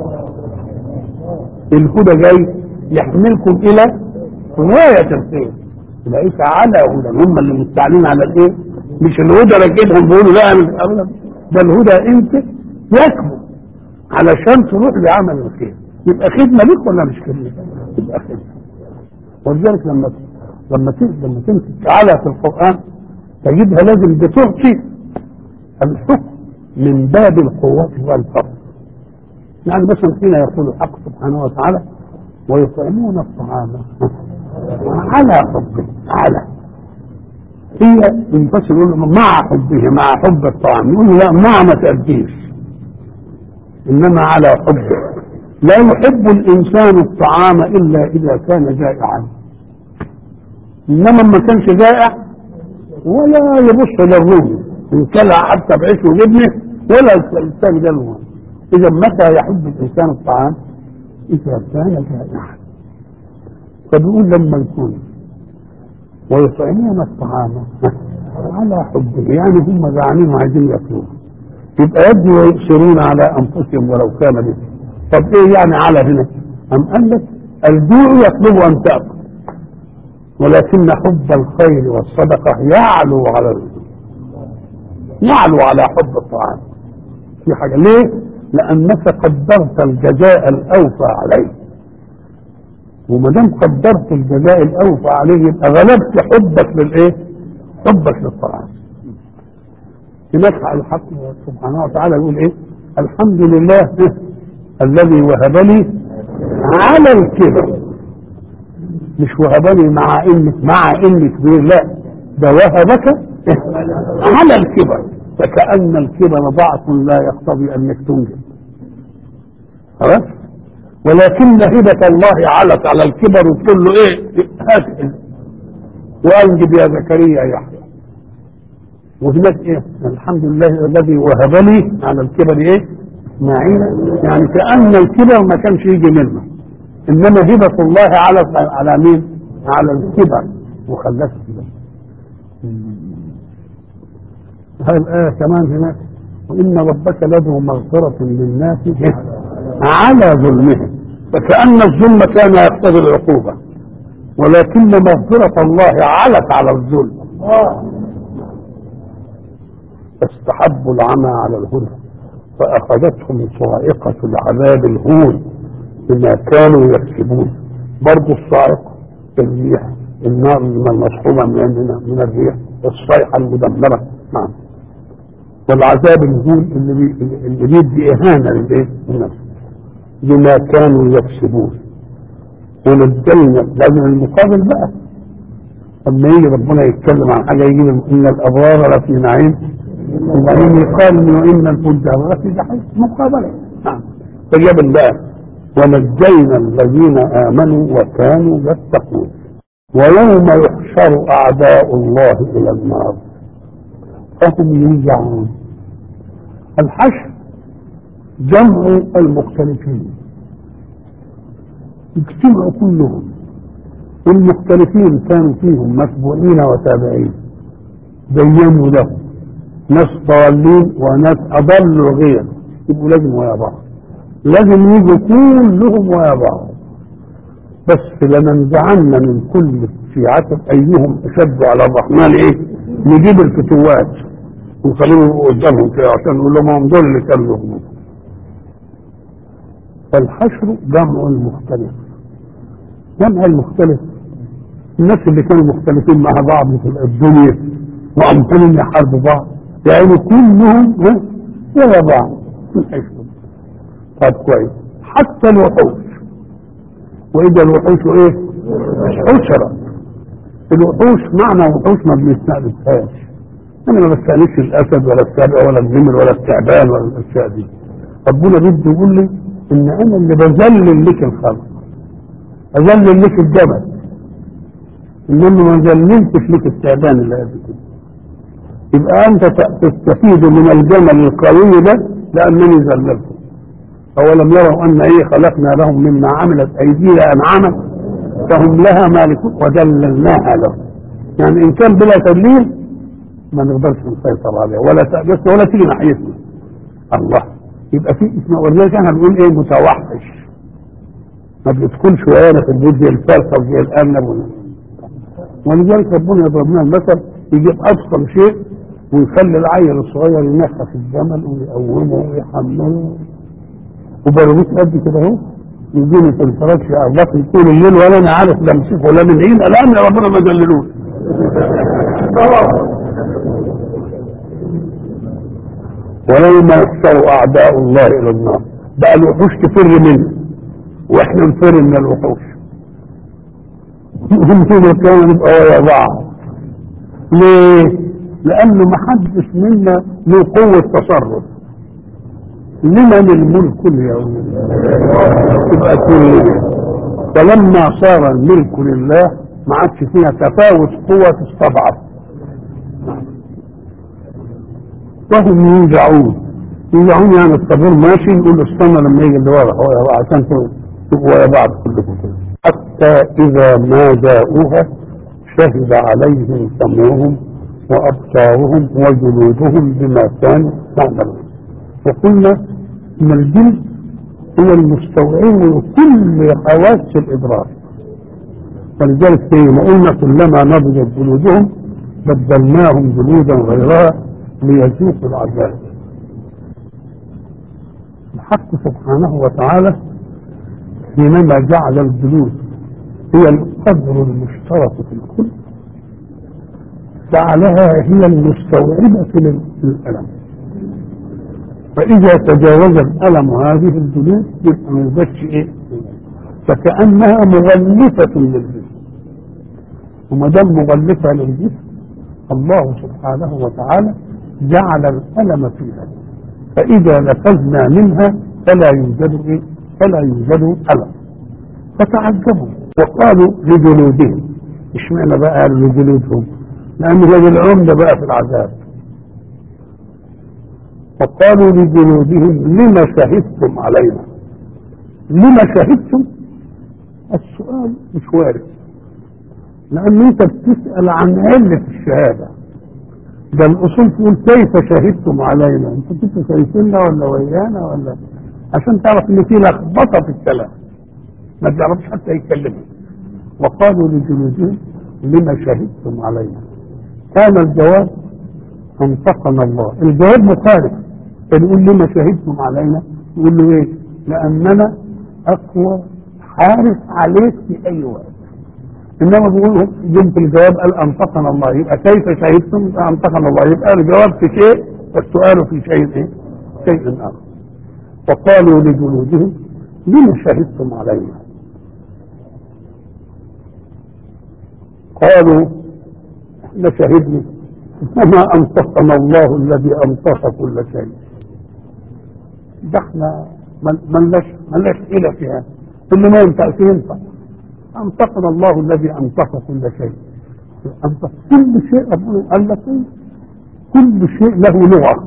Speaker 1: الهدى جاي يحملكم إلى غاية الخير أولئك على هدى هم اللي مستعلين على الإيه؟ مش الهدى راكبهم بيقولوا لا أنا ده الهدى أنت يكبر علشان تروح لعمل الخير يبقى خدمة ليك ولا مش خدمة؟ يبقى خدمة ولذلك لما لما لما تمسك على في القرآن تجدها لازم بتعطي الحكم من باب القوة والفضل يعني مثلا حين يقول الحق سبحانه وتعالى ويطعمون الطعام على حبه على هي ينفصل يقول مع حبه مع حب الطعام يقول لا مع ما تأديش إنما على حبه لا يحب الإنسان الطعام إلا إذا كان جائعا إنما ما كانش جائع ولا يبص للروم إن كلها حتى بعيش وجبنه ولا الإنسان جلوه إذا متى يحب الإنسان الطعام إذا كان جائعا فبيقول لما يكون ويطعمون الطعام على حبه يعني هم جعانين وعايزين ياكلوه يبقى يبدو ويؤثرون على انفسهم ولو كان بهم طب ايه يعني على هنا ام قال لك الجوع يطلب ان تاكل ولكن حب الخير والصدقه يعلو على الوجود يعلو على حب الطعام في حاجه ليه لانك قدرت الجزاء الاوفى عليه وما دام قدرت الجزاء الاوفى عليه يبقى غلبت حبك للايه؟ حبك للطعام هناك على الحق سبحانه وتعالى يقول ايه الحمد لله الذي وهب لي على الكبر مش وهبني مع انك مع انك كبير لا ده وهبك على الكبر فكأن الكبر ضعف لا يقتضي انك تنجب خلاص ولكن هبة الله علت على الكبر وتقول له ايه هات وانجب يا زكريا يحيى وهناك ايه الحمد لله الذي وهب لي على الكبر ايه اسماعيل يعني كأن الكبر ما كانش يجي منه انما هبة الله على على مين على الكبر وخلته كده هذه الآية كمان هناك وإن ربك لذو مغفرة للناس على ظلمهم فكأن الظلم كان يقتضي العقوبة ولكن مغفرة الله علت على الظلم فاستحبوا العمى على الهدى فأخذتهم صاعقة العذاب الهون بما كانوا يكسبون برضه الصاعقة الريح النار المصحوبة من من الريح الصيحة المدمرة نعم والعذاب الهون اللي بي اللي بيدي إهانة للإيه؟ للنفس بما كانوا يكسبون ونجينا لازم المقابل بقى لما يجي ربنا يتكلم عن حاجه يجي ان الابرار لفي نعيم وبعدين يقال انه ان الفجار لفي جحيم مقابله نعم فجاب بقى ونجينا الذين امنوا وكانوا يتقون ويوم يحشر اعداء الله الى النار فهم يوزعون الحشر جمع المختلفين اجتمعوا كلهم والمختلفين كانوا فيهم مسبوعين وتابعين بينوا لهم ناس ضالين وناس اضلوا غير يبقوا لازم ويا بعض لازم يجوا كلهم ويا بعض بس لننزعن من كل شيعة ايهم اشد على الرحمن ايه نجيب الفتوات ونخليهم قدامهم كده عشان نقول لهم هم دول اللي كانوا يغنون فالحشر جمع المختلف جمع المختلف الناس اللي كانوا مختلفين مع بعض في الدنيا وعمالين يحاربوا بعض يعني كلهم ولا بعض في الحشر طب كويس حتى الوحوش واذا الوحوش ايه حشرت الوحوش معنى وحوش ما بنستأنسهاش انا ما بستأنسش الاسد ولا السبع ولا النمر ولا التعبان ولا الاشياء دي ربنا بده يقول لي ان انا اللي بذلل لك الخلق اذلل لك الجبل انما ما ذللتش لك التعبان اللي قد كده يبقى انت تستفيد من الجمل القوي ده لانني ذللته اولم يروا ان ايه خلقنا لهم مما عملت ايدينا انعاما فهم لها مالكون وذللناها لهم يعني ان كان بلا تدليل ما نقدرش نسيطر عليه ولا بس ولا تيجي ناحيتنا الله يبقى في اسمه ولذلك احنا بنقول ايه متوحش ما بيدخلش ويانا في البيت زي الفلسفه وزي الارنب ولذلك ربنا يضرب لنا المثل يجيب ابسط شيء ويخلي العيل الصغير ينخف الجمل ويقومه ويحمله وبرغوث قد كده اهو يجيني في الفراش يا الله طول الليل ولا انا عارف لا امسكه ولا من عين الان يا ربنا ما ذللوش ويوم يحشر اعداء الله الى النار بقى الوحوش تفر منه واحنا نفر من الوحوش هم في مكان نبقى ويا بعض ليه؟ لانه ما حدش منا له قوه تصرف لمن الملك اليوم يبقى كل فلما صار الملك لله ما عادش فيها تفاوت قوة تستضعف وهم يوجعون يوجعون يعني الطابور ماشي نقول له استنى لما يجي اللي ورا هو عشان تبقوا ورا بعض كلكم كده حتى إذا ما جاءوها شهد عليهم سمعهم وأبصارهم وجلودهم بما كانوا يعملون وقلنا ان الجلد هو المستوعب لكل حواس الادراك ولذلك زي ما قلنا كلما نضجت جلودهم بدلناهم جلودا غيرها ليذوقوا العذاب الحق سبحانه وتعالى حينما جعل الجلود هي القدر المشترك في الكل جعلها هي المستوعبة للألم فإذا تجاوز الألم هذه الجنود يبقى ما يبقاش إيه فكأنها مغلفة للجسم وما دام مغلفة للجسم الله سبحانه وتعالى جعل الألم فيها فإذا نفذنا منها فلا يوجد إيه؟ فلا يوجد ألم فتعجبوا وقالوا لجلودهم اشمعنى بقى قالوا لجلودهم؟ لأن هذه العمدة بقى في العذاب وقالوا لجلودهم لما شهدتم علينا؟ لما شهدتم؟ السؤال مش وارد لأن أنت بتسأل عن علة الشهادة ده الأصول تقول كيف شهدتم علينا؟ أنتوا كنتوا شايفيننا ولا ويانا ولا عشان تعرف إن في لخبطة في الكلام ما بيعرفش حتى يتكلموا وقالوا لجلودهم لما شهدتم علينا؟ كان الجواب انطقنا الله الجواب مخالف فنقول لما شهدتم علينا يقول له ايه لاننا اقوى حارس عليك في اي وقت انما بيقولوا جم في الجواب قال انطقنا الله يبقى كيف شهدتم انطقنا الله يبقى الجواب في شيء والسؤال في شيء ايه شيء اخر وقالوا لجلودهم لما شهدتم علينا قالوا احنا شهدنا وما انطقنا الله الذي انطق كل شيء ده احنا ملناش ملناش حيلة فيها كل ما ينفع ينفع انطقنا الله الذي انطق كل شيء انطق كل شيء ربنا قال لك ايه كل شيء له لغة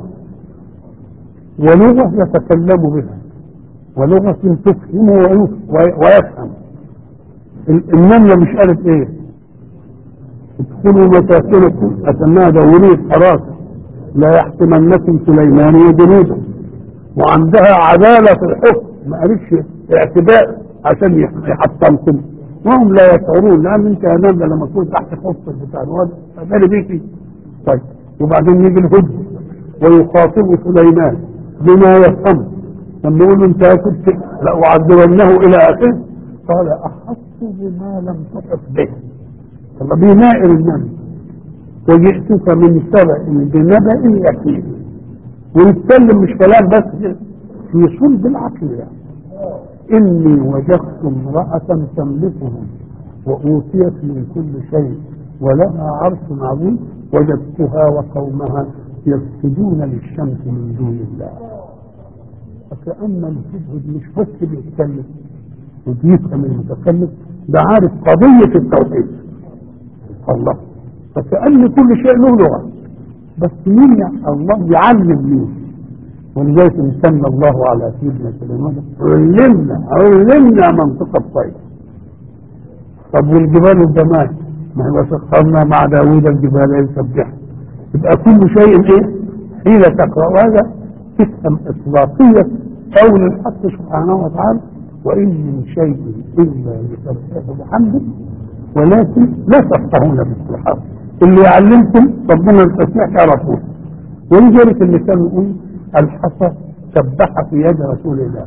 Speaker 1: ولغة يتكلم بها ولغة تفهمه ويفهم النملة مش قالت ايه ادخلوا مساكنكم أتناها دورية حراسة لا يحكمنكم سليمان وجنوده وعندها عدالة في الحكم ما قالتش اعتداء عشان يحطمكم وهم لا يشعرون لان انت يا نملة لما تكون تحت خط بتاع الواد فبالي بيكي طيب وبعدين يجي الهدى ويخاطب سليمان بما يفهم لما يقول له انت كنت لأعذبنه الى اخره قال احط بما لم تحط به الله بينائر النبي وجئتك من سبأ بنبأ يقين ويتكلم مش كلام بس في صلب العقيدة إني وجدت امرأة تملكهم وأوتيت من كل شيء ولها عرش عظيم وجدتها وقومها يسجدون للشمس من دون الله فكأن الهدهد مش بس بيتكلم وبيفهم المتكلم ده عارف قضية التوحيد الله فكأن كل شيء له لغة بس مين الله يعلم مين ولذلك امتن الله على سيدنا سليمان علمنا علمنا منطق الطير طب والجبال الدمات ما هو سخرنا مع داوود الجبال يسبح يبقى كل شيء ايه حين تقرا هذا تفهم اطلاقيه قول الحق سبحانه وتعالى وان من شيء الا يسبح بحمده ولكن لا تفقهون بالصحاب اللي يعلمكم ربنا التسبيح تعرفوه ولذلك اللي كان يقول الحصى سبح في يد رسول الله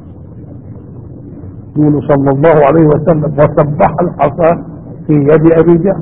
Speaker 1: يقول صلى الله عليه وسلم وسبح الحصى في يد ابي جهل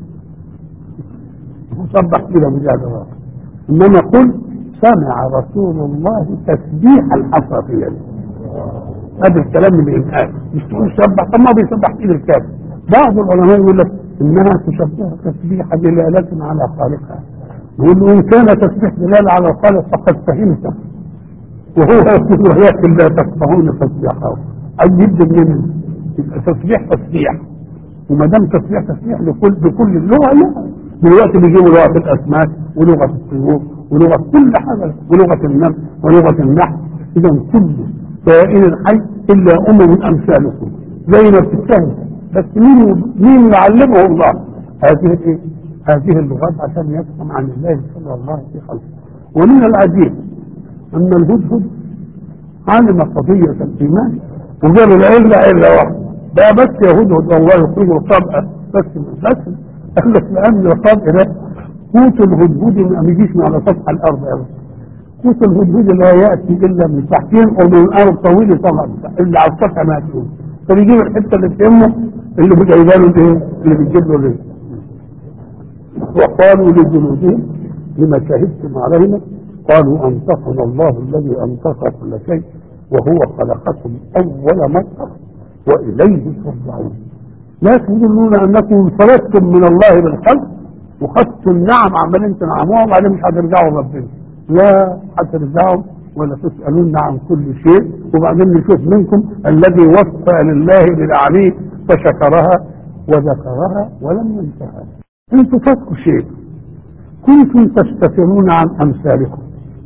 Speaker 1: وسبح كده مجاهد انما قل سمع رسول الله تسبيح الحصى في يده هذا الكلام اللي ينقال مش تقول سبح طب ما بيسبح ايد الكافر بعض العلماء يقول لك انها تشبه تسبيح دلالة على خالقها يقول له ان كان تسبيح دلالة على الخالق فقد فهمته وهو يقول ولكن لا تفقهون تسبيحه اي يبدو من يبقى تسبيح تسبيح وما دام تسبيح تسبيح لكل بكل اللغه لا دلوقتي بيجيبوا لغه الاسماك ولغه الطيور ولغه كل حاجه ولغه النمل ولغه النحل اذا كل كائن حي الا امم امثالكم زي ما بتتهم بس مين مين يعلمه الله هذه الايه؟ هذه اللغات عشان يفهم عن الله صلى الله عليه خلقه ومن العجيب ان الهدهد علم قضية الإيمان وقالوا العلة إلا واحدة ده بس يا هدهد والله يخرج الطبع بس بس قال لك لأن الطبع ده قوت الهدهد ما بيجيش من على سطح الأرض أبدا قوت الهدهد لا يأتي إلا من تحتين أو من الأرض طويلة طبعا إلا على السطح ما يأتي فبيجيب الحتة اللي تهمه اللي جايبه له الايه؟ اللي بتجيب له الايه؟ وقالوا لجنودهم لما شهدتم علينا قالوا أنطقنا الله الذي أنطق كل شيء وهو خلقكم أول مرة وإليه ترجعون لا تظنون أنكم انفردتم من الله بالخلق وخدتوا النعم عمالين تنعموها وبعدين مش هترجعوا ربنا لا هترجعوا ولا تسألون عن كل شيء وبعدين نشوف منكم الذي وفى لله بالأعلي فشكرها وذكرها ولم ينتهى انتوا فاتكوا شيء كنتم تستترون عن امثالكم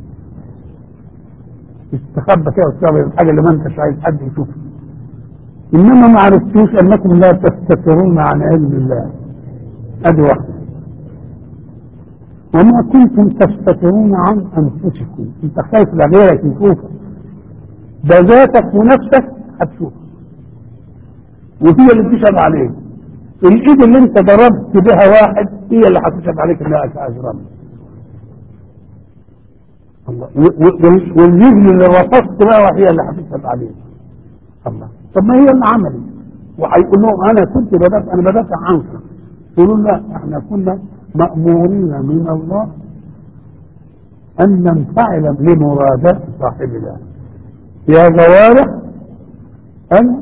Speaker 1: استخبى كده وتستخبى الحاجه اللي ما انتش عايز حد يشوفها انما ما عرفتوش انكم لا تستترون عن علم الله ادي واحده وما كنتم تستترون عن انفسكم انت خايف لغيرك يشوفك ده ذاتك ونفسك هتشوفك وهي اللي تشهد عليك الايد اللي انت ضربت بها واحد هي اللي هتشهد عليك انها اجرام الله والرجل اللي رفضت بقى هي اللي هتشهد عليك الله طب ما هي اللي عملت وهيقول لهم انا كنت بدافع انا بدافع عنكم يقولوا لا احنا كنا مأمورين من الله ان ننفعل لمرادات صاحبنا يا جوارح انا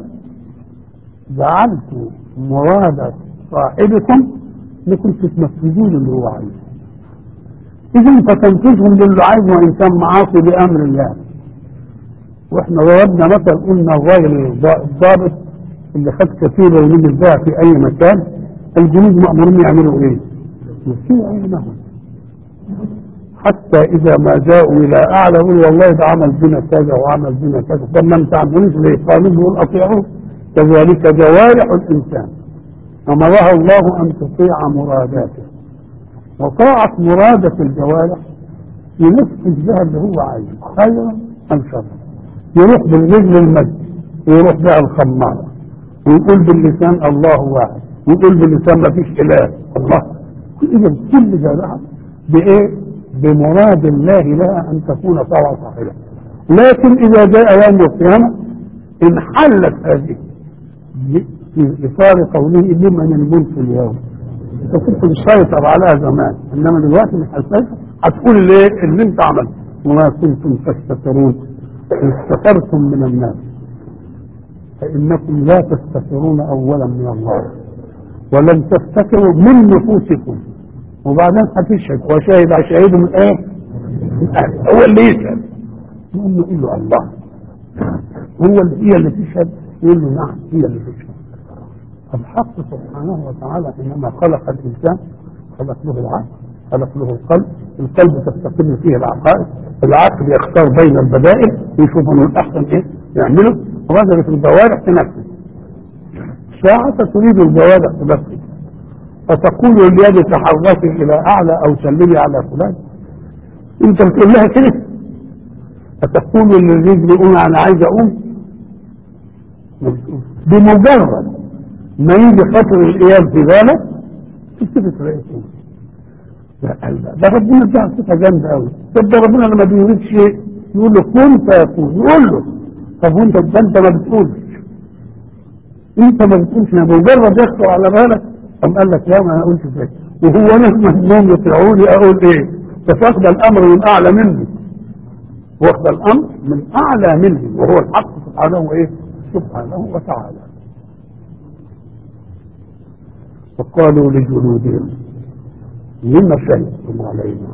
Speaker 1: جعلت مراد صاحبكم انكم تتنفذون اللي هو عايزه اذا فتنفذهم للي عايزه وان كان معاصي بامر الله واحنا ضربنا مثل قلنا الراجل الضابط اللي خد كثير ونزل بها في اي مكان الجنود مامورين يعملوا ايه؟ يسيء عينهم حتى اذا ما جاءوا الى اعلى يقول والله ده عمل بنا كذا وعمل بنا كذا طب ما انت عملوش ليه؟ قالوا يقول اطيعوه كذلك جوارح الإنسان أمرها الله أن تطيع مراداته وطاعة مرادة الجوارح ينفذ بها اللي هو عايزه خيرا أم شرا يروح بالرجل المجد ويروح بها الخمارة ويقول باللسان الله واحد ويقول باللسان ما فيش إله الله إذا كل جارحة بإيه؟ بمراد الله لها أن تكون طاعة صاحبة لكن إذا جاء يوم القيامة انحلت هذه في إطار قوله لمن الملك اليوم انت كنت مسيطر عليها زمان انما دلوقتي مش هتسيطر هتقول اللي, اللي انت عملته وما كنتم تستترون استترتم من الناس فانكم لا تستترون اولا من الله ولم تستتروا من نفوسكم وبعدين هتشهد وشاهد شاهد من ايه؟ هو اللي يشهد يقول له يقول له الله هو اللي هي اللي تشهد يقول له نعم هي اللي تشهد الحق سبحانه وتعالى حينما خلق الانسان خلق له العقل خلق له القلب القلب تستقر فيه العقائد العقل يختار بين البدائل ويشوف انه الاحسن ايه يعمله وبعد في الجوارح تنفذ ساعة تريد الجوارح تنفذ فتقول اليد تحركي الى اعلى او سلمي على فلان انت بتقول لها كده فتقول للرجل قوم انا عايز اقوم بمجرد ما يجي خطر القيام في بالك تكتب تلاقيه ده ربنا ادعى صفه جامده قوي طب ده ربنا لما بيريد شيء يقول له كن فيكون يقول له طب وانت ده انت ما بتقولش انت ما بتقولش مجرد يخطر على بالك قام قال لك لا ما انا قلت زي وهو نجم انهم يطيعوني اقول ايه فاخد الامر من اعلى مني واخد الامر من اعلى منه وهو الحق سبحانه وايه سبحانه وتعالى وقالوا لجلودهم لما شهدتم علينا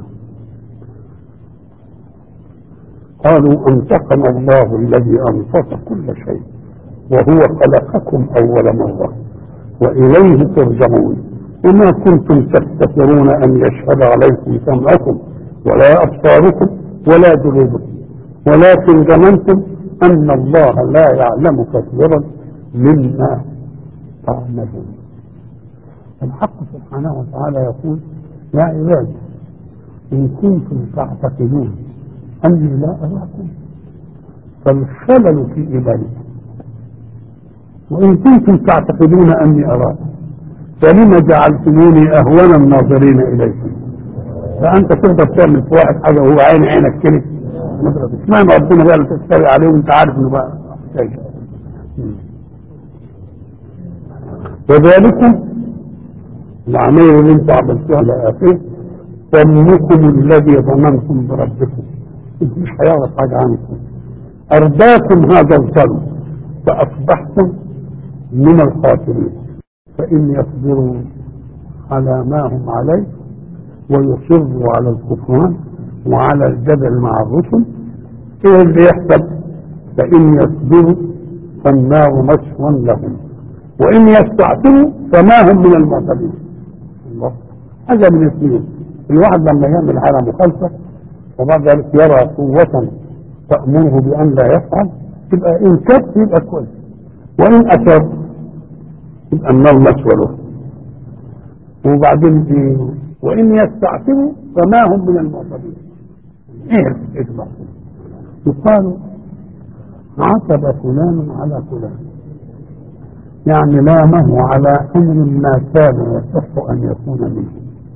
Speaker 1: قالوا انطقنا الله الذي انطق كل شيء وهو خلقكم اول مره واليه ترجعون وما كنتم تستترون ان يشهد عليكم سمعكم ولا ابصاركم ولا جلودكم ولكن ظننتم ان الله لا يعلم كثيرا مما تعملون الحق سبحانه وتعالى يقول يا عبادي ان كنتم تعتقدون اني لا اراكم فالخلل في ايمانكم وان كنتم تعتقدون اني اراكم فلم جعلتموني اهون الناظرين اليكم فانت تقدر تعمل في واحد حاجه وهو عين عينك كده اشمعنى ربنا بقى اللي تتريق عليه وانت عارف انه بقى محتاج وذلكم العمايل اللي انتوا عملتوها الى اخره ظنكم الذي ظننتم بربكم انتوا مش هيعرف حاجه عنكم ارداكم هذا الظن فاصبحتم من الخاسرين فان يصبروا على ما هم عليه ويصروا على الكفران وعلى الجدل مع الرسل ايه اللي يحصل فان يصبروا فالنار مسوى لهم وان يستعتبوا فما هم من المعتدين الله هذا من اثنين الواحد لما يعمل على مخالفه وبعد ذلك يرى قوة تأمره بأن لا يفعل يبقى إن كف يبقى كويس وإن أسر يبقى النار مسوى له وبعدين إيه؟ وإن يستعتبوا فما هم من المعتدين إيه الإجماع يقال عتب فلان على فلان يعني لامه على أمر ما كان يصح أن يكون منه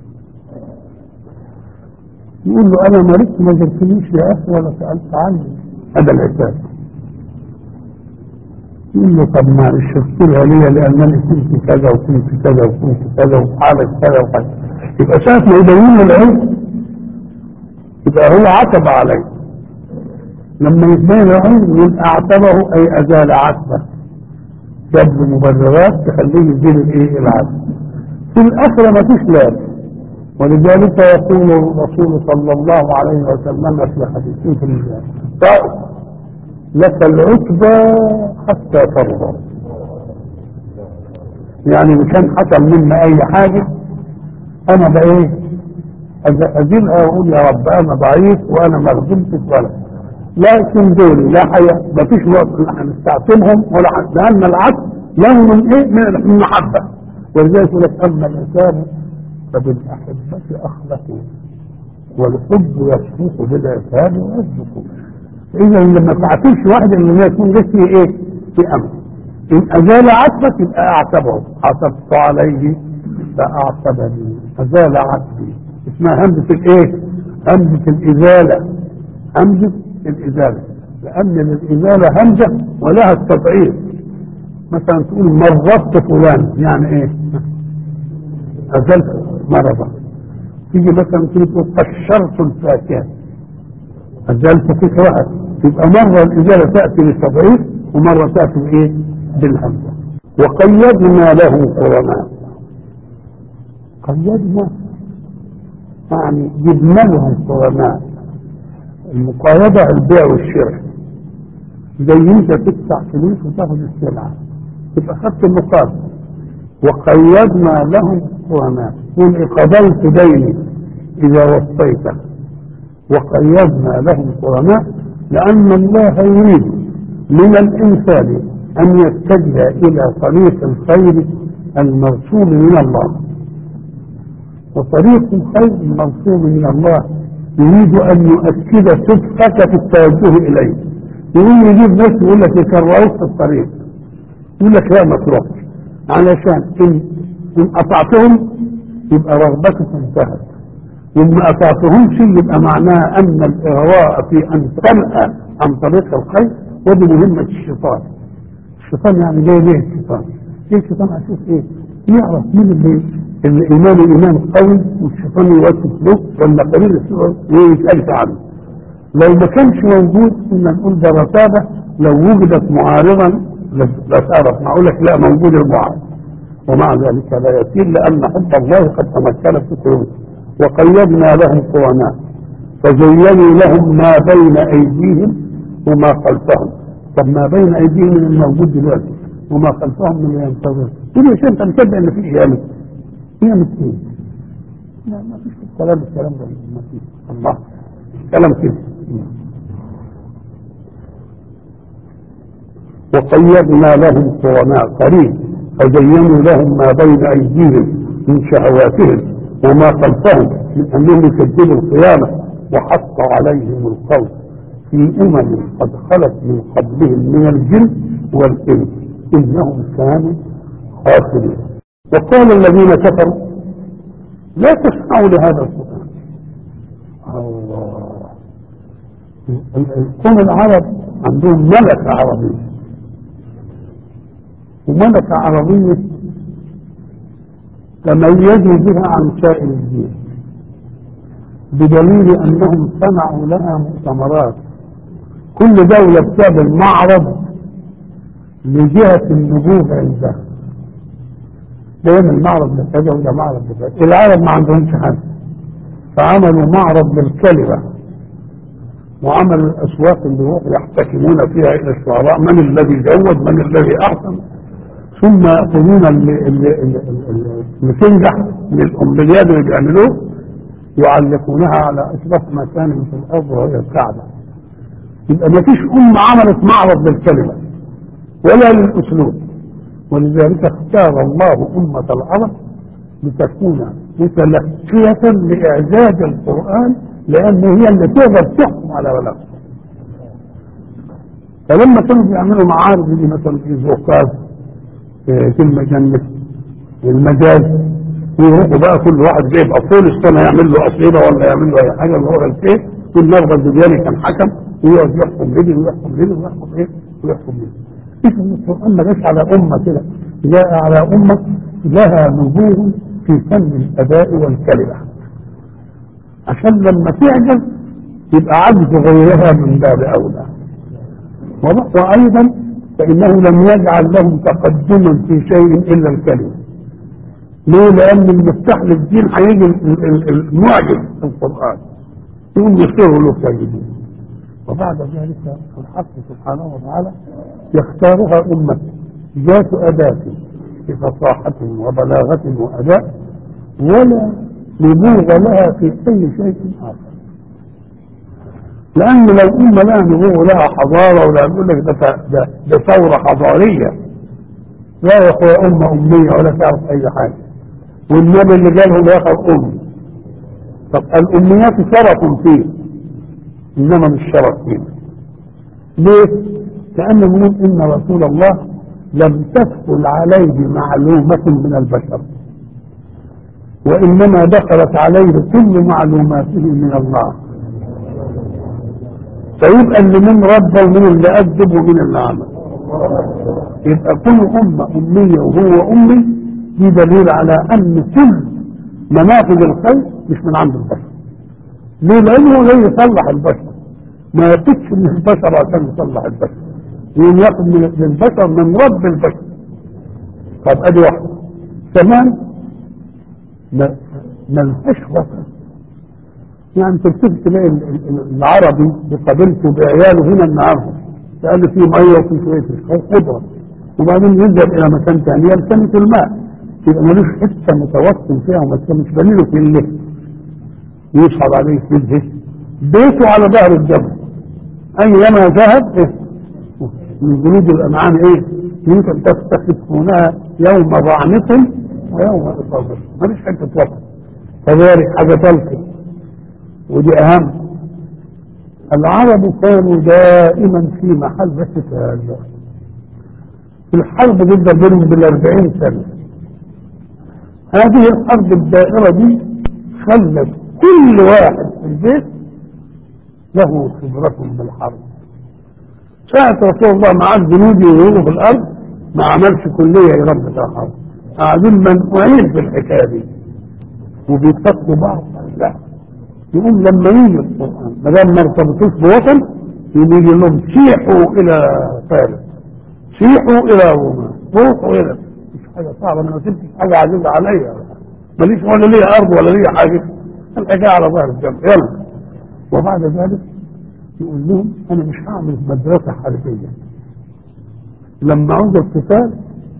Speaker 1: يقول له انا مرضت ما جبتنيش يا اخي ولا سالت عني هذا العتاب يقول له طب ما شفتها لي لانني كنت كذا وكنت كذا وكنت كذا وحالك كذا وكذا يبقى ساعة ما يبين له العلم يبقى هو عتب عليه لما يبين له العلم يقول اعتبه اي ازال عتبه جاب له مبررات تخليه يزيل الايه العتب في الاخره ما فيش لازم ولذلك يقول الرسول صلى الله عليه وسلم في حديثه في الطائف لك العتبى حتى ترضى يعني ان كان حصل منا اي حاجه انا بايه اجيبها واقول يا رب انا ضعيف وانا ما خدمتش ولا لكن دول لا حياة ما فيش وقت هنستعصمهم ولا حد لان العصر لون من ايه من المحبه ولذلك يقول لك اما الانسان فبالأحبة أخلقوا والحب يصفوك بالعتاب ويصدقوا إذا لما تعطيش واحد إن ما يكون لسه إيه في أمر إن أزال عتبك يبقى أعتبه عتبت عليه فأعتبني أزال عتبي اسمها همزة الإيه؟ همزة الإزالة همزة الإزالة لأن الإزالة همزة ولها التضعيف مثلا تقول مرضت فلان يعني إيه؟ أزلت مرضا تيجي مثلا تقول قشرت الفاكهة أزلت فيك واحد يبقى مرة الإزالة تأتي بالتضعيف ومرة تأتي بإيه؟ بالهمزة وقيدنا له قرناء قيدنا يعني جبنا لهم قرناء المقايضة البيع والشراء زي انت تدفع فلوس وتاخد السلعة تبقى خدت المقابل وقيدنا لهم قرناء قل قبلت ديني إذا وصيته وقيدنا لهم قرناء لأن الله يريد من الإنسان أن يتجه إلى طريق الخير المرسول من الله وطريق الخير المرسول من الله يريد أن يؤكد صدقك في التوجه إليه يقول يجيب ناس يقول لك يكرروك في الطريق يقول لك لا ما تروحش علشان إن, إن أطعتهم يبقى رغبتك انتهت وإن ما أطعتهمش يبقى معناها أن الإغواء في أن تنأى عن طريق الخير ودي مهمة الشيطان الشيطان يعني جاي ليه الشيطان؟ ليه الشيطان أشوف إيه؟ يعرف مين اللي اللي إيمانه إيمان قوي والشيطان يوسوس له ولا قليل السوء ويسألش عنه لو ما كانش موجود كنا نقول ده رتابة لو وجدت معارضا لصارت معقول لك لا موجود المعارض ومع ذلك لا يسير لأن حب الله قد تمكن في قلوبهم وقيدنا لهم قرناء فزينوا لهم ما بين أيديهم وما خلفهم طب ما بين أيديهم من الموجود دلوقتي وما خلفهم من اللي ينتظر تقول يا شيخ أنت مصدق إن في قيامة قيامة إيه؟ لا ما فيش الكلام الكلام ده ما فيش الله كلام كده وقيدنا لهم قرناء قريب فزينوا لهم ما بين ايديهم من شهواتهم وما خلفهم من انهم يكذبوا القيامه وحق عليهم القول في امم قد خلت من قبلهم من الجن والانس انهم كانوا خاسرين وقال الذين كفروا لا تسمعوا لهذا القران الله القوم العرب عندهم ملكه عربيه وملكة عربية تميزوا بها عن سائر الدين بدليل انهم صنعوا لها مؤتمرات كل دولة بتعمل معرض لجهة النبوغ عندها دايما المعرض لكذا وده معرض لكذا العرب ما عندهمش حاجة فعملوا معرض للكلمة وعملوا الأسواق اللي يروحوا يحتكمون فيها إلى الشعراء من الذي جود من الذي أحسن ثم يأخذون اللي, اللي, اللي, اللي تنجح من الأمنيات اللي بيعملوه يعلقونها على أشرف مكان في الأرض وهي الكعبة يبقى ما فيش أمة عملت معرض للكلمة ولا للأسلوب ولذلك اختار الله أمة العرب لتكون متلقية لإعجاز القرآن لأن هي اللي تقدر تحكم على بلاغته فلما كانوا بيعملوا معارض دي مثلا في زوقات في المجنة المجاز ويروحوا بقى كل واحد جايب طول السنة يعمل له قصيدة ولا يعمل له أي حاجة اللي هو الكيف كل مرة الزبياني كان حكم ويقعد يحكم ليه ويحكم ليه ويحكم ايه ويحكم ليه إذا القرآن ما جاش على أمة كده جاء على أمة لها نبوغ في فن الأداء والكلمة عشان لما تعجز يبقى عجز غيرها من باب أولى وأيضا فإنه لم يجعل لهم تقدما في شيء إلا الكلمة ليه؟ لأن المفتاح للدين هيجي المعجز في القرآن يقوم يصيروا له ساجدين وبعد ذلك الحق سبحانه وتعالى يختارها أمة ذات أداة في فصاحة وبلاغة وأداء ولا نبوغ لها في أي شيء آخر لأن لو أمة لها نبوغ لها حضارة ولا نقول لك ده, ده, ده ثورة حضارية لا يا أخويا أمة أمية ولا تعرف أي حاجة والنبي اللي جالهم آخر أم طب الأميات شرف فيه إنما مش شرف فينا ليه؟ كأنه يقول إن رسول الله لم تدخل عليه معلومة من البشر وإنما دخلت عليه كل معلوماته من الله فيبقى اللي من رب ومن اللي أدب ومن اللي عمل يبقى كل أمة أمية وهو أمي دي دليل على أن كل منافذ الخير مش من عند البشر ليه؟ لأنه لا يصلح البشر ما يقصش من البشر عشان يصلح البشر يقوم ياخد من البشر من رب البشر طب ادي واحده كمان ما ملهاش وطن يعني تلتفت تلاقي العربي بقبيلته بعياله هنا النهارده لان في ميه وفي شويه خضره وبعدين يذهب الى مكان ثاني يلتمس الماء يبقى ملوش حته متوطن فيها وما مش بنيله في الليل يصعب عليه في الجسم بيته على ظهر الجبل ايما ذهب إيه؟ من جنود الانعام ايه يمكن تستخفونها يوم ضعنكم ويوم اصابه ماليش حته وقت كذلك حاجه ثالثه ودي اهم العرب كانوا دائما في محل قتال الحرب جدا بينهم بالاربعين سنه هذه الحرب الدائره دي خلت كل واحد في البيت له خبرة بالحرب ساعة رسول الله مع الجنود يغيروا في الأرض ما عملش كلية يربط الحرب قاعدين منقوعين في الحكاية دي وبيتقوا بعض لا يقوم لما يجي القرآن ما دام ما ارتبطوش بوطن يقوم يجي لهم سيحوا إلى فارس سيحوا إلى روما روحوا إلى مش حاجة صعبة أنا ما سبتش حاجة عزيزة عليا ماليش ولا ليا أرض ولا ليا حاجة الحكاية على ظهر الجنب يلا وبعد ذلك يقول لهم انا مش هعمل مدرسة حربية لما عاوز القتال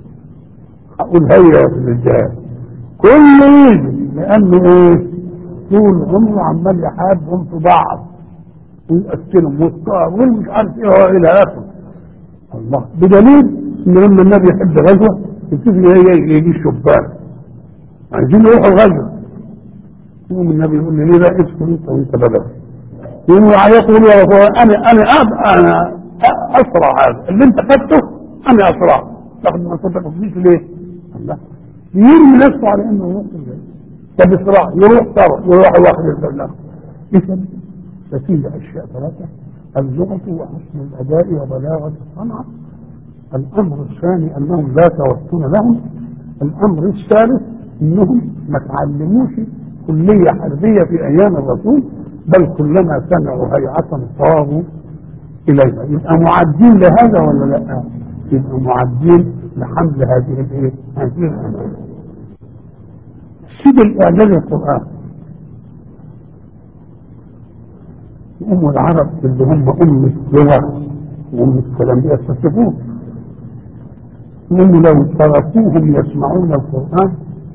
Speaker 1: هقول هيا في الجهاد كل يجي لانه ايه طول عمره عمال يحاربهم في بعض ويقتلهم والطار والمش عارف ايه هو الى اخره الله بدليل ان لما النبي يحب غزوه يبتدي يجي الشبان عايزين يروحوا الغزوه يقوم النبي يقول لي ليه لا اسكت انت وانت بدل يقوم يقول يا رسول انا انا أب انا اسرع هذا اللي انت خدته انا اسرع تاخد من صدق فلوس ليه؟ الله يرمي نفسه على انه يروح طب اسرع يروح ترى يروح واخد البلاغ اذا ففيه اشياء ثلاثه اللغه وحسن الاداء وبلاغه الصنعه الامر الثاني انهم لا توسل لهم الامر الثالث انهم ما تعلموش كليه حربيه في ايام الرسول بل كلما سمعوا هيعه صاروا اليها يبقى معدين لهذا ولا لا؟ يبقى معدين لحمل هذه الايه؟ هذه الامانه. سيد الاعداد القران أم العرب اللي هم أم اللغة وأم الكلام يستفيدون هم لو تركوهم يسمعون القرآن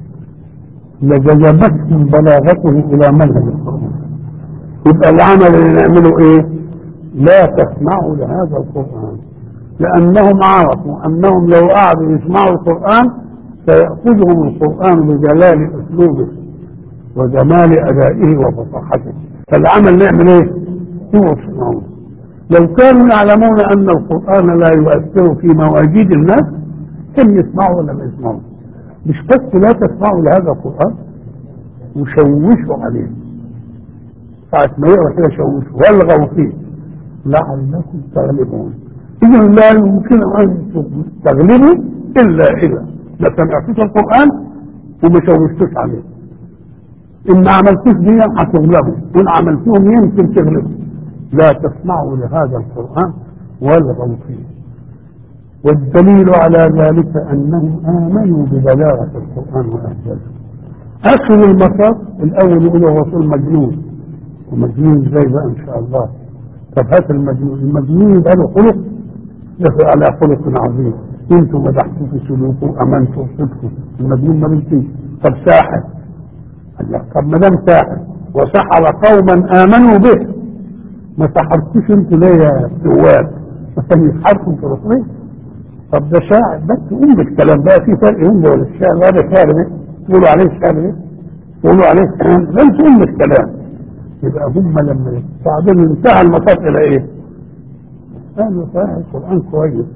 Speaker 1: لجذبتهم بلاغته إلى منهج القرآن يبقى العمل اللي نعمله إيه؟ لا تسمعوا لهذا القرآن لأنهم عرفوا أنهم لو قعدوا يسمعوا القرآن سيأخذهم القرآن بجلال أسلوبه وجمال أدائه وفصاحته فالعمل نعمل إيه؟ يسمعون لو كانوا يعلمون ان القران لا يؤثر في مواجيد الناس كم يسمعوا ولا ما يسمعوا مش بس لا تسمعوا لهذا القران وشوشوا عليه ساعة ما يقرا كده شوشوا والغوا فيه لعلكم تغلبون اذا لا يمكن ان تغلبوا الا اذا ما سمعتوش القران وما شوشتوش عليه ان ما عملتوش دي هتغلبوا وان عملتوهم يمكن تغلبوا لا تسمعوا لهذا القرآن والغوا فيه والدليل على ذلك أنهم آمنوا ببلاغة القرآن وإعجازه آخر المطاف الأول يقول الرسول مجنون ومجنون ازاي بقى إن شاء الله طب هات المجنون المجنون يبقى له خلق له على خلق عظيم انتم مدحتوا في سلوكه امنتوا في صدقه المجنون ما فيه طب ساحر الله طب ما دام ساحر وسحر قوما امنوا به ما سحرتوش انتوا ليه يا سواد عشان يسحركم في رسولين طب ده شاعر بس قول بالكلام بقى في فرق هم ولا الشاعر هذا شاعر ايه تقولوا عليه شاعر ايه تقولوا عليه لم تقول الكلام يبقى هم لما بعدين انتهى المطاف الى ايه قالوا صحيح القران كويس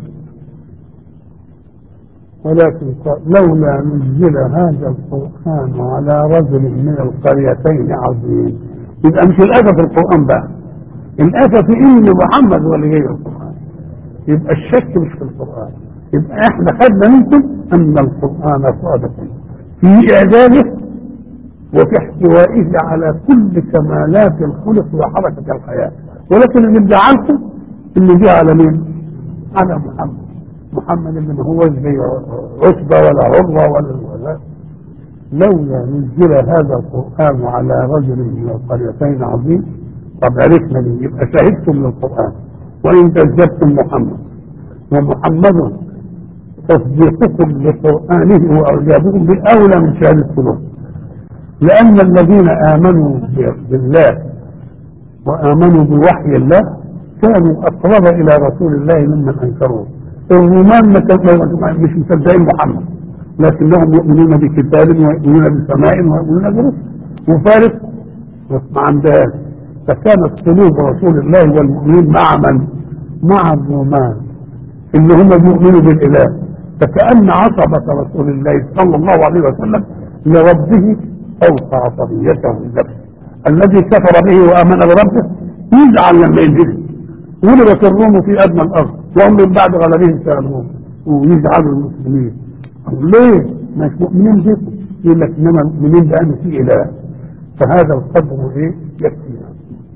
Speaker 1: ولكن قال لولا نزل هذا القران على رجل من القريتين عظيم يبقى مش الادب في القران بقى الأسى في إن محمد هو اللي جاي القرآن يبقى الشك مش في القرآن يبقى احنا خدنا منكم أن القرآن صادق في إعداده وفي احتوائه على كل كمالات الخلق وحركة الحياة ولكن اللي مزعلكم اللي جه على مين؟ على محمد محمد اللي ما هو زي عتبة ولا عروة ولا ولا لولا نزل هذا القرآن على رجل من القريتين عظيم طب عرفنا ليه يبقى شهدتم للقرآن وإن كذبتم محمد ومحمد تصديقكم لقرآنه وإعجابكم بأولى من شهادتكم له لأن الذين آمنوا بالله وآمنوا بوحي الله كانوا أقرب إلى رسول الله ممن أنكروه الرومان مش مصدقين محمد لكنهم يؤمنون بكتاب ويؤمنون بسماء ويؤمنون برسل وفارس ما عندهاش فكانت قلوب رسول الله والمؤمنين مع من؟ مع الرومان اللي هم بيؤمنوا بالاله فكأن عصبة رسول الله صلى الله عليه وسلم لربه فوق عصبيته النفس الذي كفر به وامن بربه يزعل لما ينزل ولدت الروم في ادنى الارض وهم من بعد غلبهم سالمون ويزعلوا المسلمين ليه؟ مش مؤمنين بكم يقول لك انما المؤمنين بان في اله فهذا القدر ايه؟ يكفينا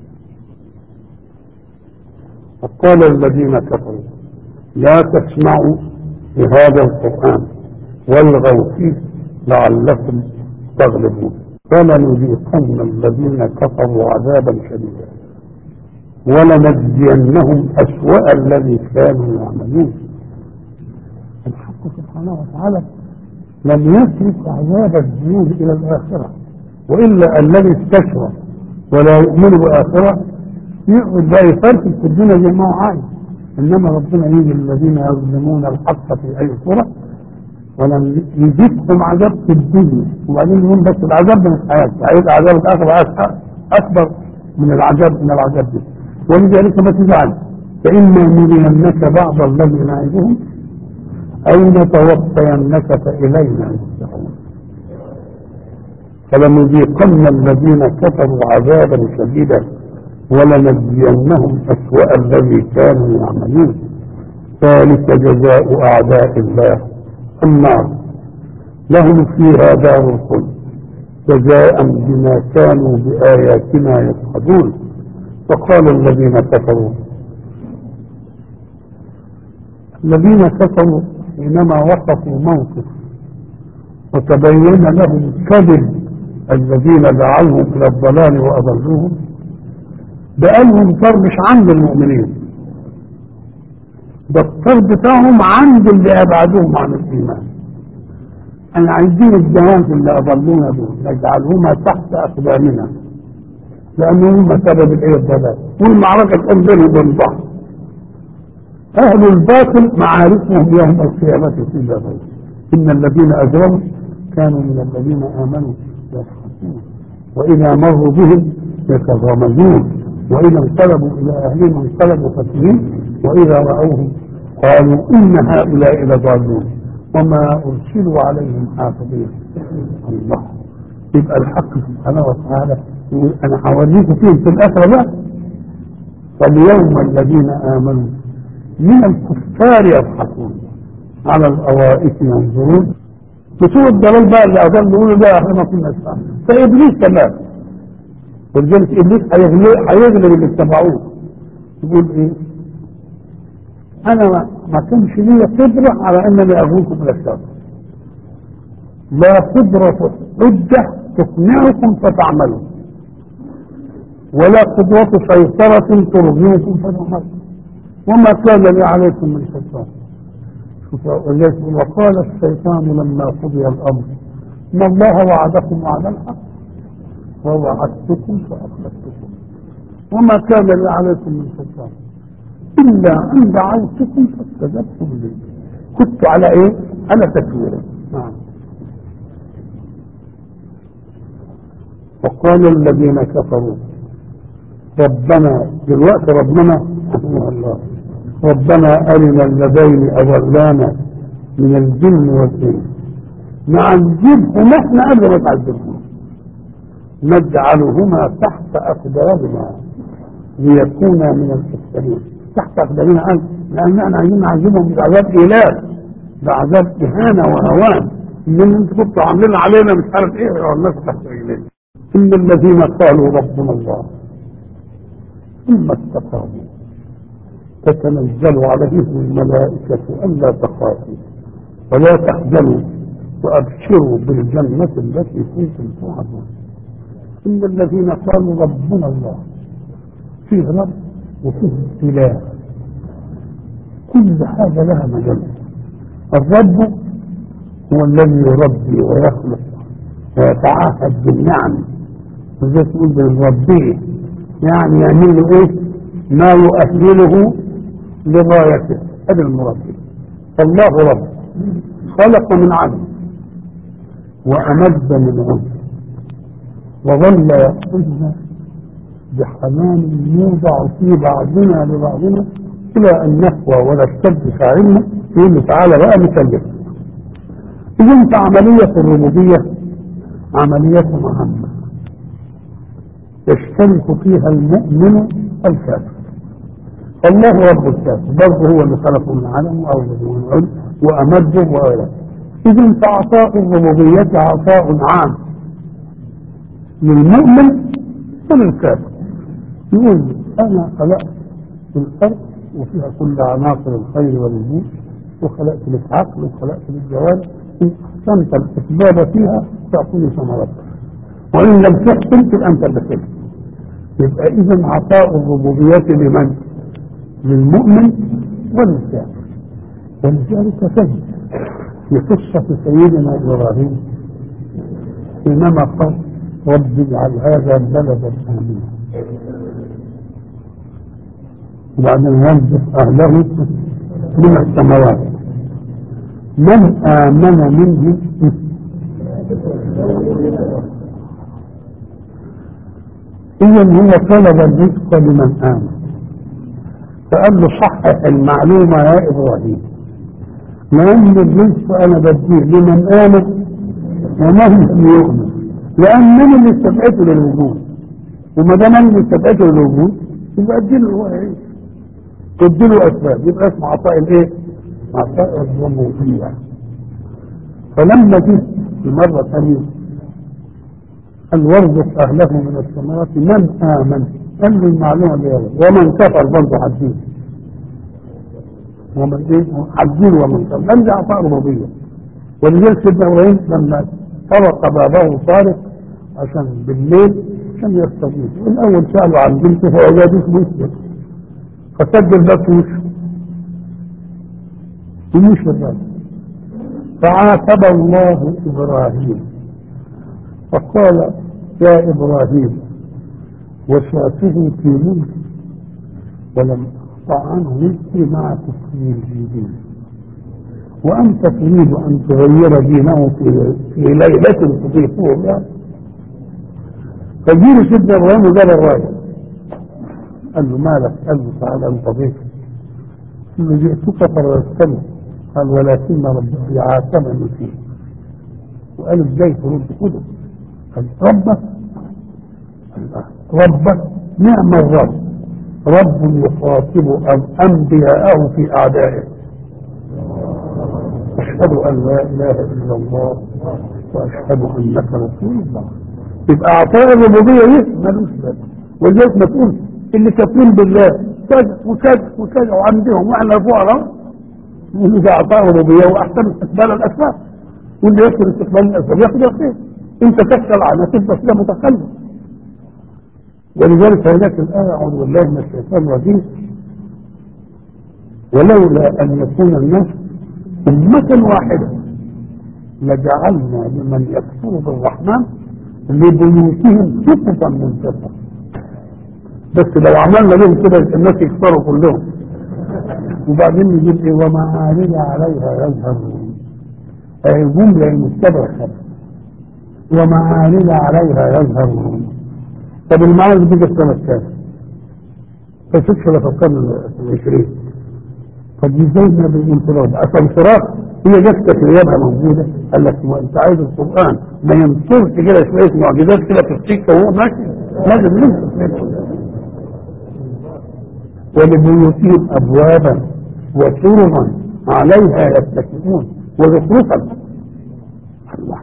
Speaker 1: وقال الذين كفروا لا تسمعوا لهذا القرآن والغوا فيه لعلكم تغلبون فلنذيقن الذين كفروا عذابا شديدا ولنجزينهم أسوأ الذي كانوا يعملون الحق سبحانه وتعالى لم يترك عذاب الجنود إلى الآخرة وإلا الذي استشرى ولا يؤمن بالآخرة يقعد بقى يفرق في الدنيا زي ما هو عايز انما ربنا يجي الذين يظلمون الحق في اي صوره ولم يزيدهم عذاب في الدنيا وبعدين يقول بس العذاب من الحياه هيبقى عذاب الاخره اكبر من العذاب من العذاب ده ولذلك ما تزعل فاما نرينك بعض الذي نعدهم او نتوفينك فالينا يرجعون فلنذيقن الذين كفروا عذابا شديدا ولنجزينهم أسوأ الذي كانوا يعملون ذلك جزاء أعداء الله النار لهم فيها دار الخلد جزاء بما كانوا بآياتنا يجحدون وقال الذين كفروا الذين كفروا حينما وقفوا موقف وتبين لهم كذب الذين دعوهم الى الضلال واضلوهم بقالهم طر مش عند المؤمنين ده الطر بتاعهم عند اللي ابعدوهم عن الايمان انا عايزين الجهاز اللي اضلونا دول نجعلهما تحت اقدامنا لانهم سبب الايه الضلال والمعركه تقوم بينهم وبين بعض اهل الباطل معارفهم يوم القيامه في بابهم ان الذين اجرموا كانوا من الذين امنوا يضحكون واذا مروا بهم يتغامزون واذا انقلبوا الى اهلهم انقلبوا فكهين واذا راوهم قالوا ان هؤلاء لضالون وما ارسلوا عليهم حافظين الله يبقى الحق سبحانه وتعالى يقول انا هوريكم فيهم في الاخره بقى فاليوم الذين امنوا من الكفار يضحكون على الأوائك ينظرون بسوء الضلال بقى اللي أظل يقولوا ده احنا ما كنا نسمع فإبليس كمان ولذلك إبليس هيغلب هيغلب اللي اتبعوه يقول إيه؟ أنا ما, ما كانش ليا قدرة على أنني أغويكم إلى الشر لا قدرة حجة تقنعكم فتعملوا ولا قدرة سيطرة ترغمكم فتعملوا وما كان لي عليكم من سلطان وقال الشيطان لما قضي الامر ان الله وعدكم وعد الحق ووعدتكم فاخلفتكم وما كان لي عليكم من سلطان الا ان دعوتكم فاستجبتم لي كنت على ايه؟ على تكويره نعم وقال الذين كفروا ربنا دلوقتي ربنا رحمه الله ربنا أرنا اللذين أضلانا من الجن والإنس نعذبهم احنا قبل ما تعذبهم نجعلهما تحت أقدامنا ليكونا من الكفارين تحت أقدامنا قال لأن احنا عايزين نعذبهم بعذاب إيلاف بعذاب إهانة وهوان إن انتوا كنتوا عاملين علينا مش عارف إيه والناس تحت رجلينا إن الذين قالوا ربنا الله ثم استقاموا تتنزل عليهم الملائكة ألا تخافوا ولا تحزنوا وأبشروا بالجنة التي كنتم توعدون إن الذين قالوا ربنا الله فيه رب وفيه إله كل حاجة لها مجال الرب هو الذي يربي ويخلق ويتعاهد بالنعم وزي تقول بالربيه يعني يعمل له ايه ما يؤهله لغايته هذا المربي فالله رب خلق من عدم وأمد من عدم وظل يأخذنا بحنان يوضع في بعضنا لبعضنا إلى أن نقوى ونشتد فاعلنا يقول تعالى بقى نكلف إذا أنت عملية الربوبية عملية مهمة يشترك فيها المؤمن الكافر الله رب الكافر برضه هو اللي خلقه من عدم وأوجده من علم وأمده وأولاده إذا فعطاء الربوبية عطاء عام للمؤمن وللكافر يقول أنا خلقت الأرض وفيها كل عناصر الخير والوجود وخلقت لك عقل وخلقت لك جوارح إن أحسنت الإسباب فيها تعطيني ثمرتها وإن لم تحسن تبقى أنت اللي كده يبقى إذا عطاء الربوبية لمن؟ للمؤمن وللكافر ولذلك تجد في قصة سيدنا إبراهيم حينما قال رب اجعل هذا بلدا آمنا وبعدين ينزل أهله من السماوات من آمن منهم إذا هو طلب الرزق لمن آمن فقال له صحح المعلومة يا إبراهيم لأن الرزق أنا بديه لمن آمن وما هم يؤمن لأن من اللي استدعيته للوجود وما دام أنا اللي استدعيته للوجود يبقى اديله هو يعيش تديله أسباب يبقى اسمه عطاء الإيه؟ عطاء الربوبية فلما جه مرة ثانية قال وارزق أهله من الثمرات من آمن قال له المعلومة دي ومن كفر برضه حدين ومن ايه حدين ومن كفر لم يعطى ربوبية ولذلك سيدنا إبراهيم لما طرق بابه طارق عشان بالليل عشان يستغيث الأول سألوا عن بنته فوجدوه مسلم فسجل باب وشه ومش الراجل فعاتب الله إبراهيم فقال يا إبراهيم وسعته في ملك ولم أقطع عنه ملكي مع تكوين دينه وأنت تريد أن تغير دينه في, في ليلة تضيفه بها فجيل سيدنا إبراهيم وجاب الراجل قال له مالك قال له تعالى أنت ضيف قال له جئتك فرستني قال ولكن ربي عاتبني فيه وقال ازاي ترد كده قال ربك ربك نعم الرب رب يخاطب انبياءه في اعدائه اشهد ان لا اله الا الله واشهد انك رسول الله يبقى اعطاء الربوبيه دي ملوش لازمه ولذلك ما تقول اللي كافرين بالله كذا وكذا وكذا وعندهم واحنا فقراء واللي اعطاه ربوبيه واحسن استقبال الاسباب واللي يكفر استقبال الاسباب ياخذ الخير انت تسال عنها تبقى كده متخلف ولذلك هناك الآية أعوذ بالله من الشيطان الرجيم ولولا أن يكون الناس أمة واحدة لجعلنا لمن يكفر بالرحمن لبيوتهم سقفا من فضة بس لو عملنا لهم كده الناس يكفروا كلهم وبعدين نجيب ايه ومعارج عليها يظهرون اهي جملة مستبرخة ومعارج عليها يظهرون طب المعارج دي جت سنة كام؟ فشوفش ولا في القرن العشرين طب ازاي ما بالانفراد الانفراد هي جت في ايامها موجودة قال لك ما انت عايز القرآن ما ينصرش كده شوية معجزات كده في السكة وهو ماشي لازم ينصر ولبيوتهم ابوابا وسررا عليها يتكئون وزخرفا الله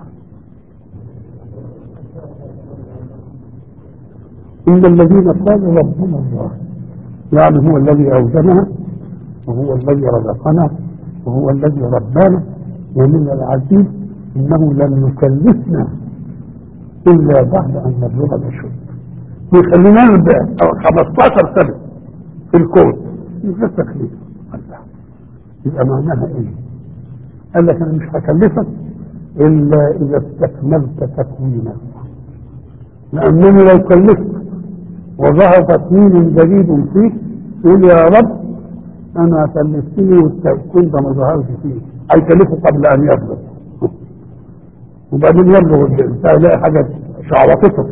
Speaker 1: إن الذين قالوا ربنا الله يعني هو الذي أوزنها وهو الذي رزقنا وهو الذي ربانا ومن العجيب إنه لم يكلفنا إلا بعد أن نبلغ الأشد ويخلينا نبقى 15 سنة في الكون يبقى تكليف الله يبقى معناها ايه قال لك انا مش هكلفك الا اذا استكملت تكوينك لانني لو كلفت وظهر تكوين جديد فيك تقول يا رب انا كلفتني والتكوين ده ما ظهرش فيه هيكلفه قبل ان يبلغ وبعدين يبلغ الانسان يلاقي حاجه شعوطته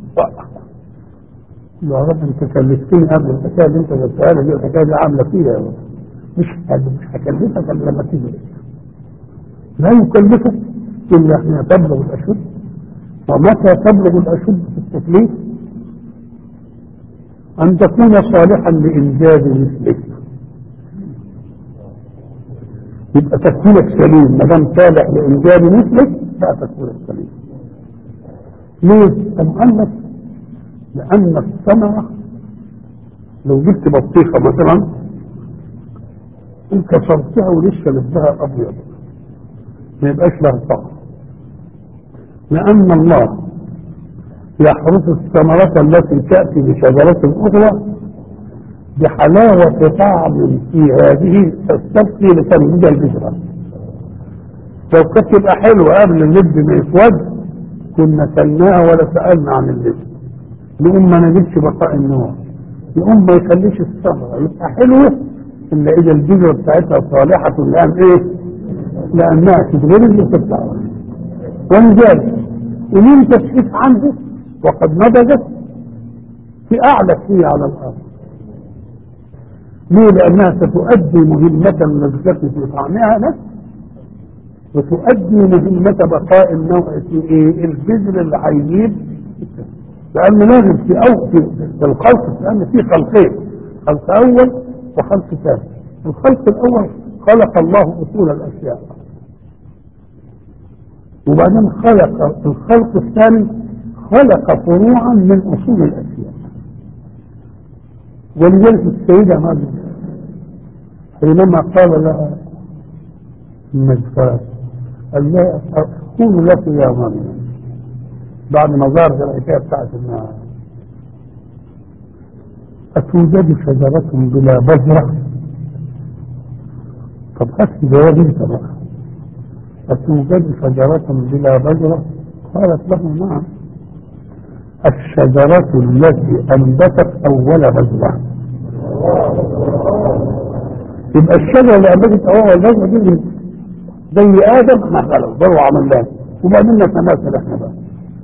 Speaker 1: يا رب انت كلفتني قبل الحكايه اللي انت جبتها لي دي الحكايه دي عامله فيها يا رب مش مش هكلفك الا لما تيجي لا يكلفك الا حين تبلغ الاشد ومتى تبلغ الاشد في التكليف ان تكون صالحا لانجاز مثلك يبقى تكوينك سليم ما دام صالح لانجاز مثلك لا تكوينك سليم ليه؟ أم قال لك لأن الثمرة لو جبت بطيخة مثلا وكسرتها ولسه لبها أبيض ما يبقاش لها طعم لأن الله يحرس الثمرة التي تأتي بشجرة أخرى بحلاوة طعم في هذه تستبقي لتنبيذ البشرة لو كانت تبقى حلوة قبل اللب ما يسود كنا كلناها ولا سألنا عن اللب يقوم ما نجدش بقاء النوع يقوم ما يخليش الثمرة يبقى حلوة إلا إذا البذرة بتاعتها صالحة لأن إيه؟ لأنها تتغير اللي تطلع ولذلك إن أنت تشوف عنده وقد نضجت في أعلى فيه على الأرض ليه؟ لأنها ستؤدي مهمة اللذة في طعمها لك وتؤدي مهمة بقاء النوع في إيه؟ البذر اللي هيجيب لأن لازم في أو في الخلق لأن في خلقين خلق أول وخلق ثاني الخلق الأول خلق الله أصول الأشياء وبعدين خلق الخلق الثاني خلق فروعا من اصول الاشياء ولذلك السيدة مريم حينما قال لها النجفات قال لها أكون لك يا مريم بعد ما ظهرت الحكاية بتاعت النار أتوجد شجرة بلا بذرة طب هات لي جواب انت بقى أتوجد شجرة بلا بذرة قالت له نعم الشجرة التي أنبتت أول بذرة يبقى الشجرة اللي أنبتت أول بذرة دي زي آدم ما خلق ضروا عملناه وبعدين نتماثل احنا بقى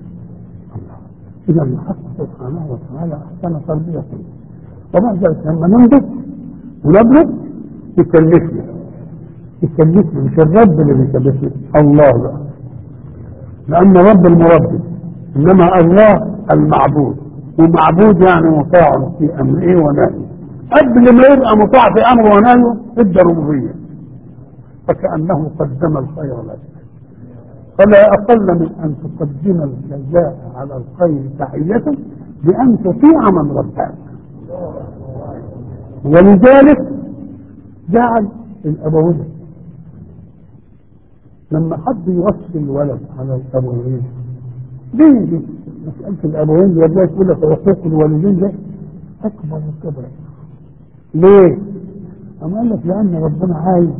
Speaker 1: إذا الحق سبحانه وتعالى أحسن تربيته وبعد ذلك لما ننضج ونبلغ يكلفنا يكلفنا مش الرب اللي بيكلفنا الله بقى لأن رب المربي إنما الله المعبود ومعبود يعني مطاع في أمره ونهيه قبل ما يبقى مطاع في أمره ونهيه ادى ربوبية فكأنه قدم الخير لك فلا أقل من أن تقدم الجزاء على الخير تحية بأن تطيع من ربك ولذلك جعل الأبوين لما حد يوصي الولد على الأبوين ليه دي مسألة الأبوين دي يبقى يقول لك حقوق الوالدين ده أكبر الكبر ليه؟ أما قال لك لأن ربنا عايز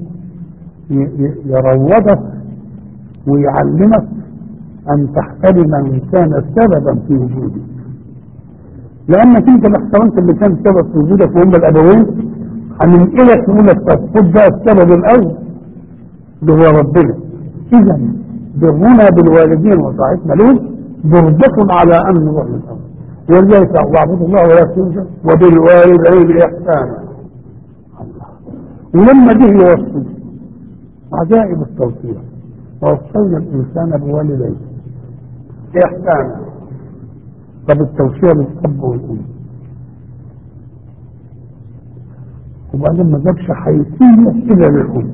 Speaker 1: يروضك ويعلمك أن تحترم من كان سببا في وجودك لأنك أنت ما احترمت اللي كان سبب في وجودك وهم الأبوين هننقلك من التفقد ده السبب الأول اللي هو ربنا إذا برنا بالوالدين وطاعتنا لهم بربة على أن نروح للأمر ولذلك واعبدوا الله ولا تنسوا وبالوالدين إحسانا ولما جه يوصي عجائب التوصية ووصينا الإنسان بوالديه إحسانا طب التوصية للأب والأم وبعدين ما جابش حيثية إلا للأم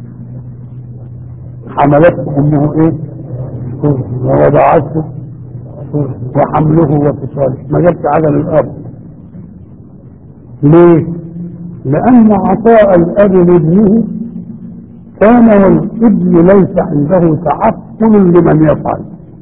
Speaker 1: حملته أمه إيه؟ ووضعته وحمله وفصاله ما جابش على للأب ليه؟ لأن عطاء الأب لابنه كان والابن ليس عنده تعقل لمن يفعل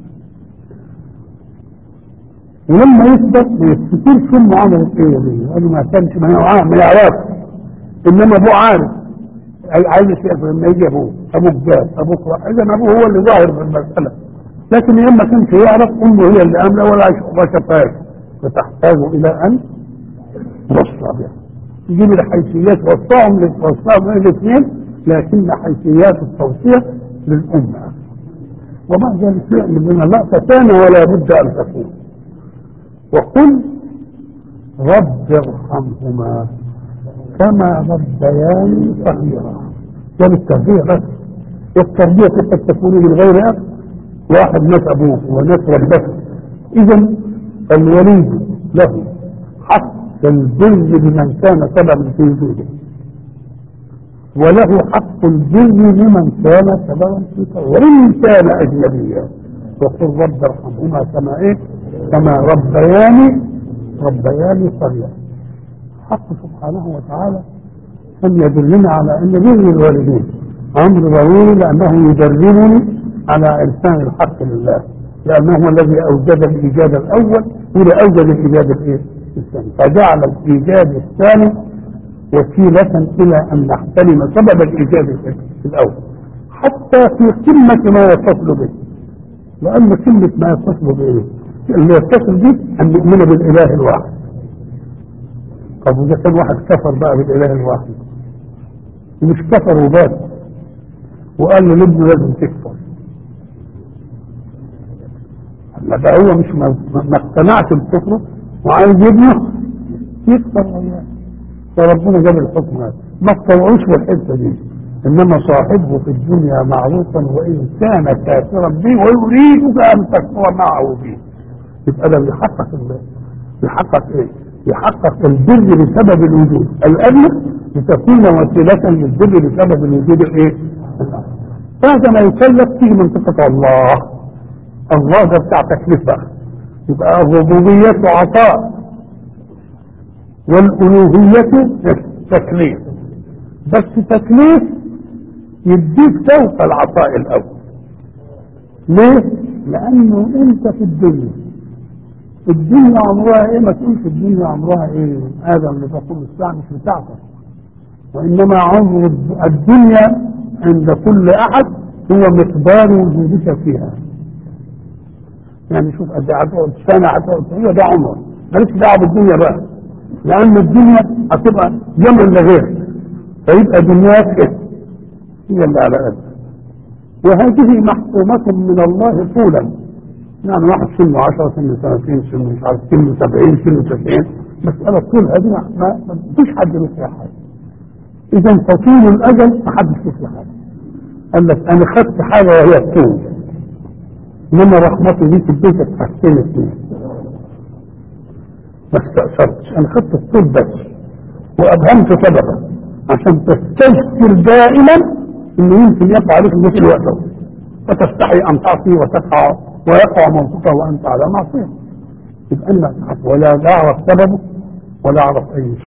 Speaker 1: ولما يثبت ما يفتكرش امه عملت ايه دي قالوا ما كانش ما هو ما يعرفش انما ابوه عارف عايز يشوف لما يجي ابوه ابوك جاب ابوك اذا ابوه هو اللي ظاهر في المساله لكن يا اما كانش يعرف امه هي اللي امله ولا ما شافهاش فتحتاج الى ان توصى بها يجيب الحيثيات وصاهم وصاهم الاثنين لكن حيثيات التوصيه للامه وبعد ذلك يعلم من الله فكان ولا بد ان تكون وقل رب ارحمهما كما ربياني صغيرا ده التربيه بس والتربيه قد تكون من غير اب واحد مات ابوه وناس ربته اذا الوليد له حق البر بمن كان سببا في وجوده وله حق البر لمن كان سببا في كونه وان كان اجنبيا وقل رب ارحمهما كما ايه كما ربياني ربياني صغيرا حق سبحانه وتعالى أن يدلنا على أن بر الوالدين أمر ضروري لأنه يدربني على إرسال الحق لله لأنه هو الذي أوجد الإيجاد الأول واللي أوجد الإيجاد الإيه؟ الثاني فجعل الإيجاد الثاني وسيلة إلى أن نحترم سبب الإيجاد الأول حتى في قمة ما يتصل به لأن كلمة ما يتصل به اللي يتصل به أن نؤمن بالإله الواحد طب وإذا كان واحد كفر بقى بالإله الواحد ومش كفر وبس وقال له لابنه لازم تكفر لا ده هو مش ما ما اقتنعش بكفره وعايز ابنه يكفر وياه فربنا جاب الحكم هذا ما تطوعوش في الحته دي انما صاحبه في الدنيا معروفا وان كان كافرا به ويريدك ان تكفر معه به يبقى ده بيحقق بيحقق ايه؟ يحقق البر بسبب الوجود الأدنى لتكون وسيلة للبر بسبب الوجود الايه؟ بعد ما يكلف تيجي منطقة الله الله ده بتاع تكليف بقى يبقى الربوبية عطاء والألوهية تكليف بس تكليف يديك فوق العطاء الأول ليه؟ لأنه أنت في الدنيا الدنيا عمرها إيه ما تقولش الدنيا عمرها إيه هذا اللي تقول الساعة مش بتاعتك وإنما عمر الدنيا عند كل أحد هو مقدار وجودك فيها يعني شوف قد ايه هتقعد سنة هتقعد هي ده عمر مالكش دعوة بالدنيا بقى لأن الدنيا هتبقى جمل لغيرك فيبقى دنياك إيه؟ هي اللي على قدك وهذه محكومة من الله طولا يعني واحد سنه 10 سنه سنتين سنه مش عارف سنه 70 سنه 90 مسألة طول هذه ما ما فيش حد له فيها حاجة إذا فطول الأجل ما حدش له فيها حاجة قال لك أنا خدت حاجة وهي الطول إنما رحمتي دي اديتك حاجتين اثنين ما استأثرتش أنا خدت الطول بس وأبهمت سببا عشان تستذكر دائما انه يمكن يقع عليك مثل وقته فتستحي ان تعصي وتقع ويقع موقفه وانت على معصيه يبقى انك ولا اعرف سببه ولا اعرف اي شيء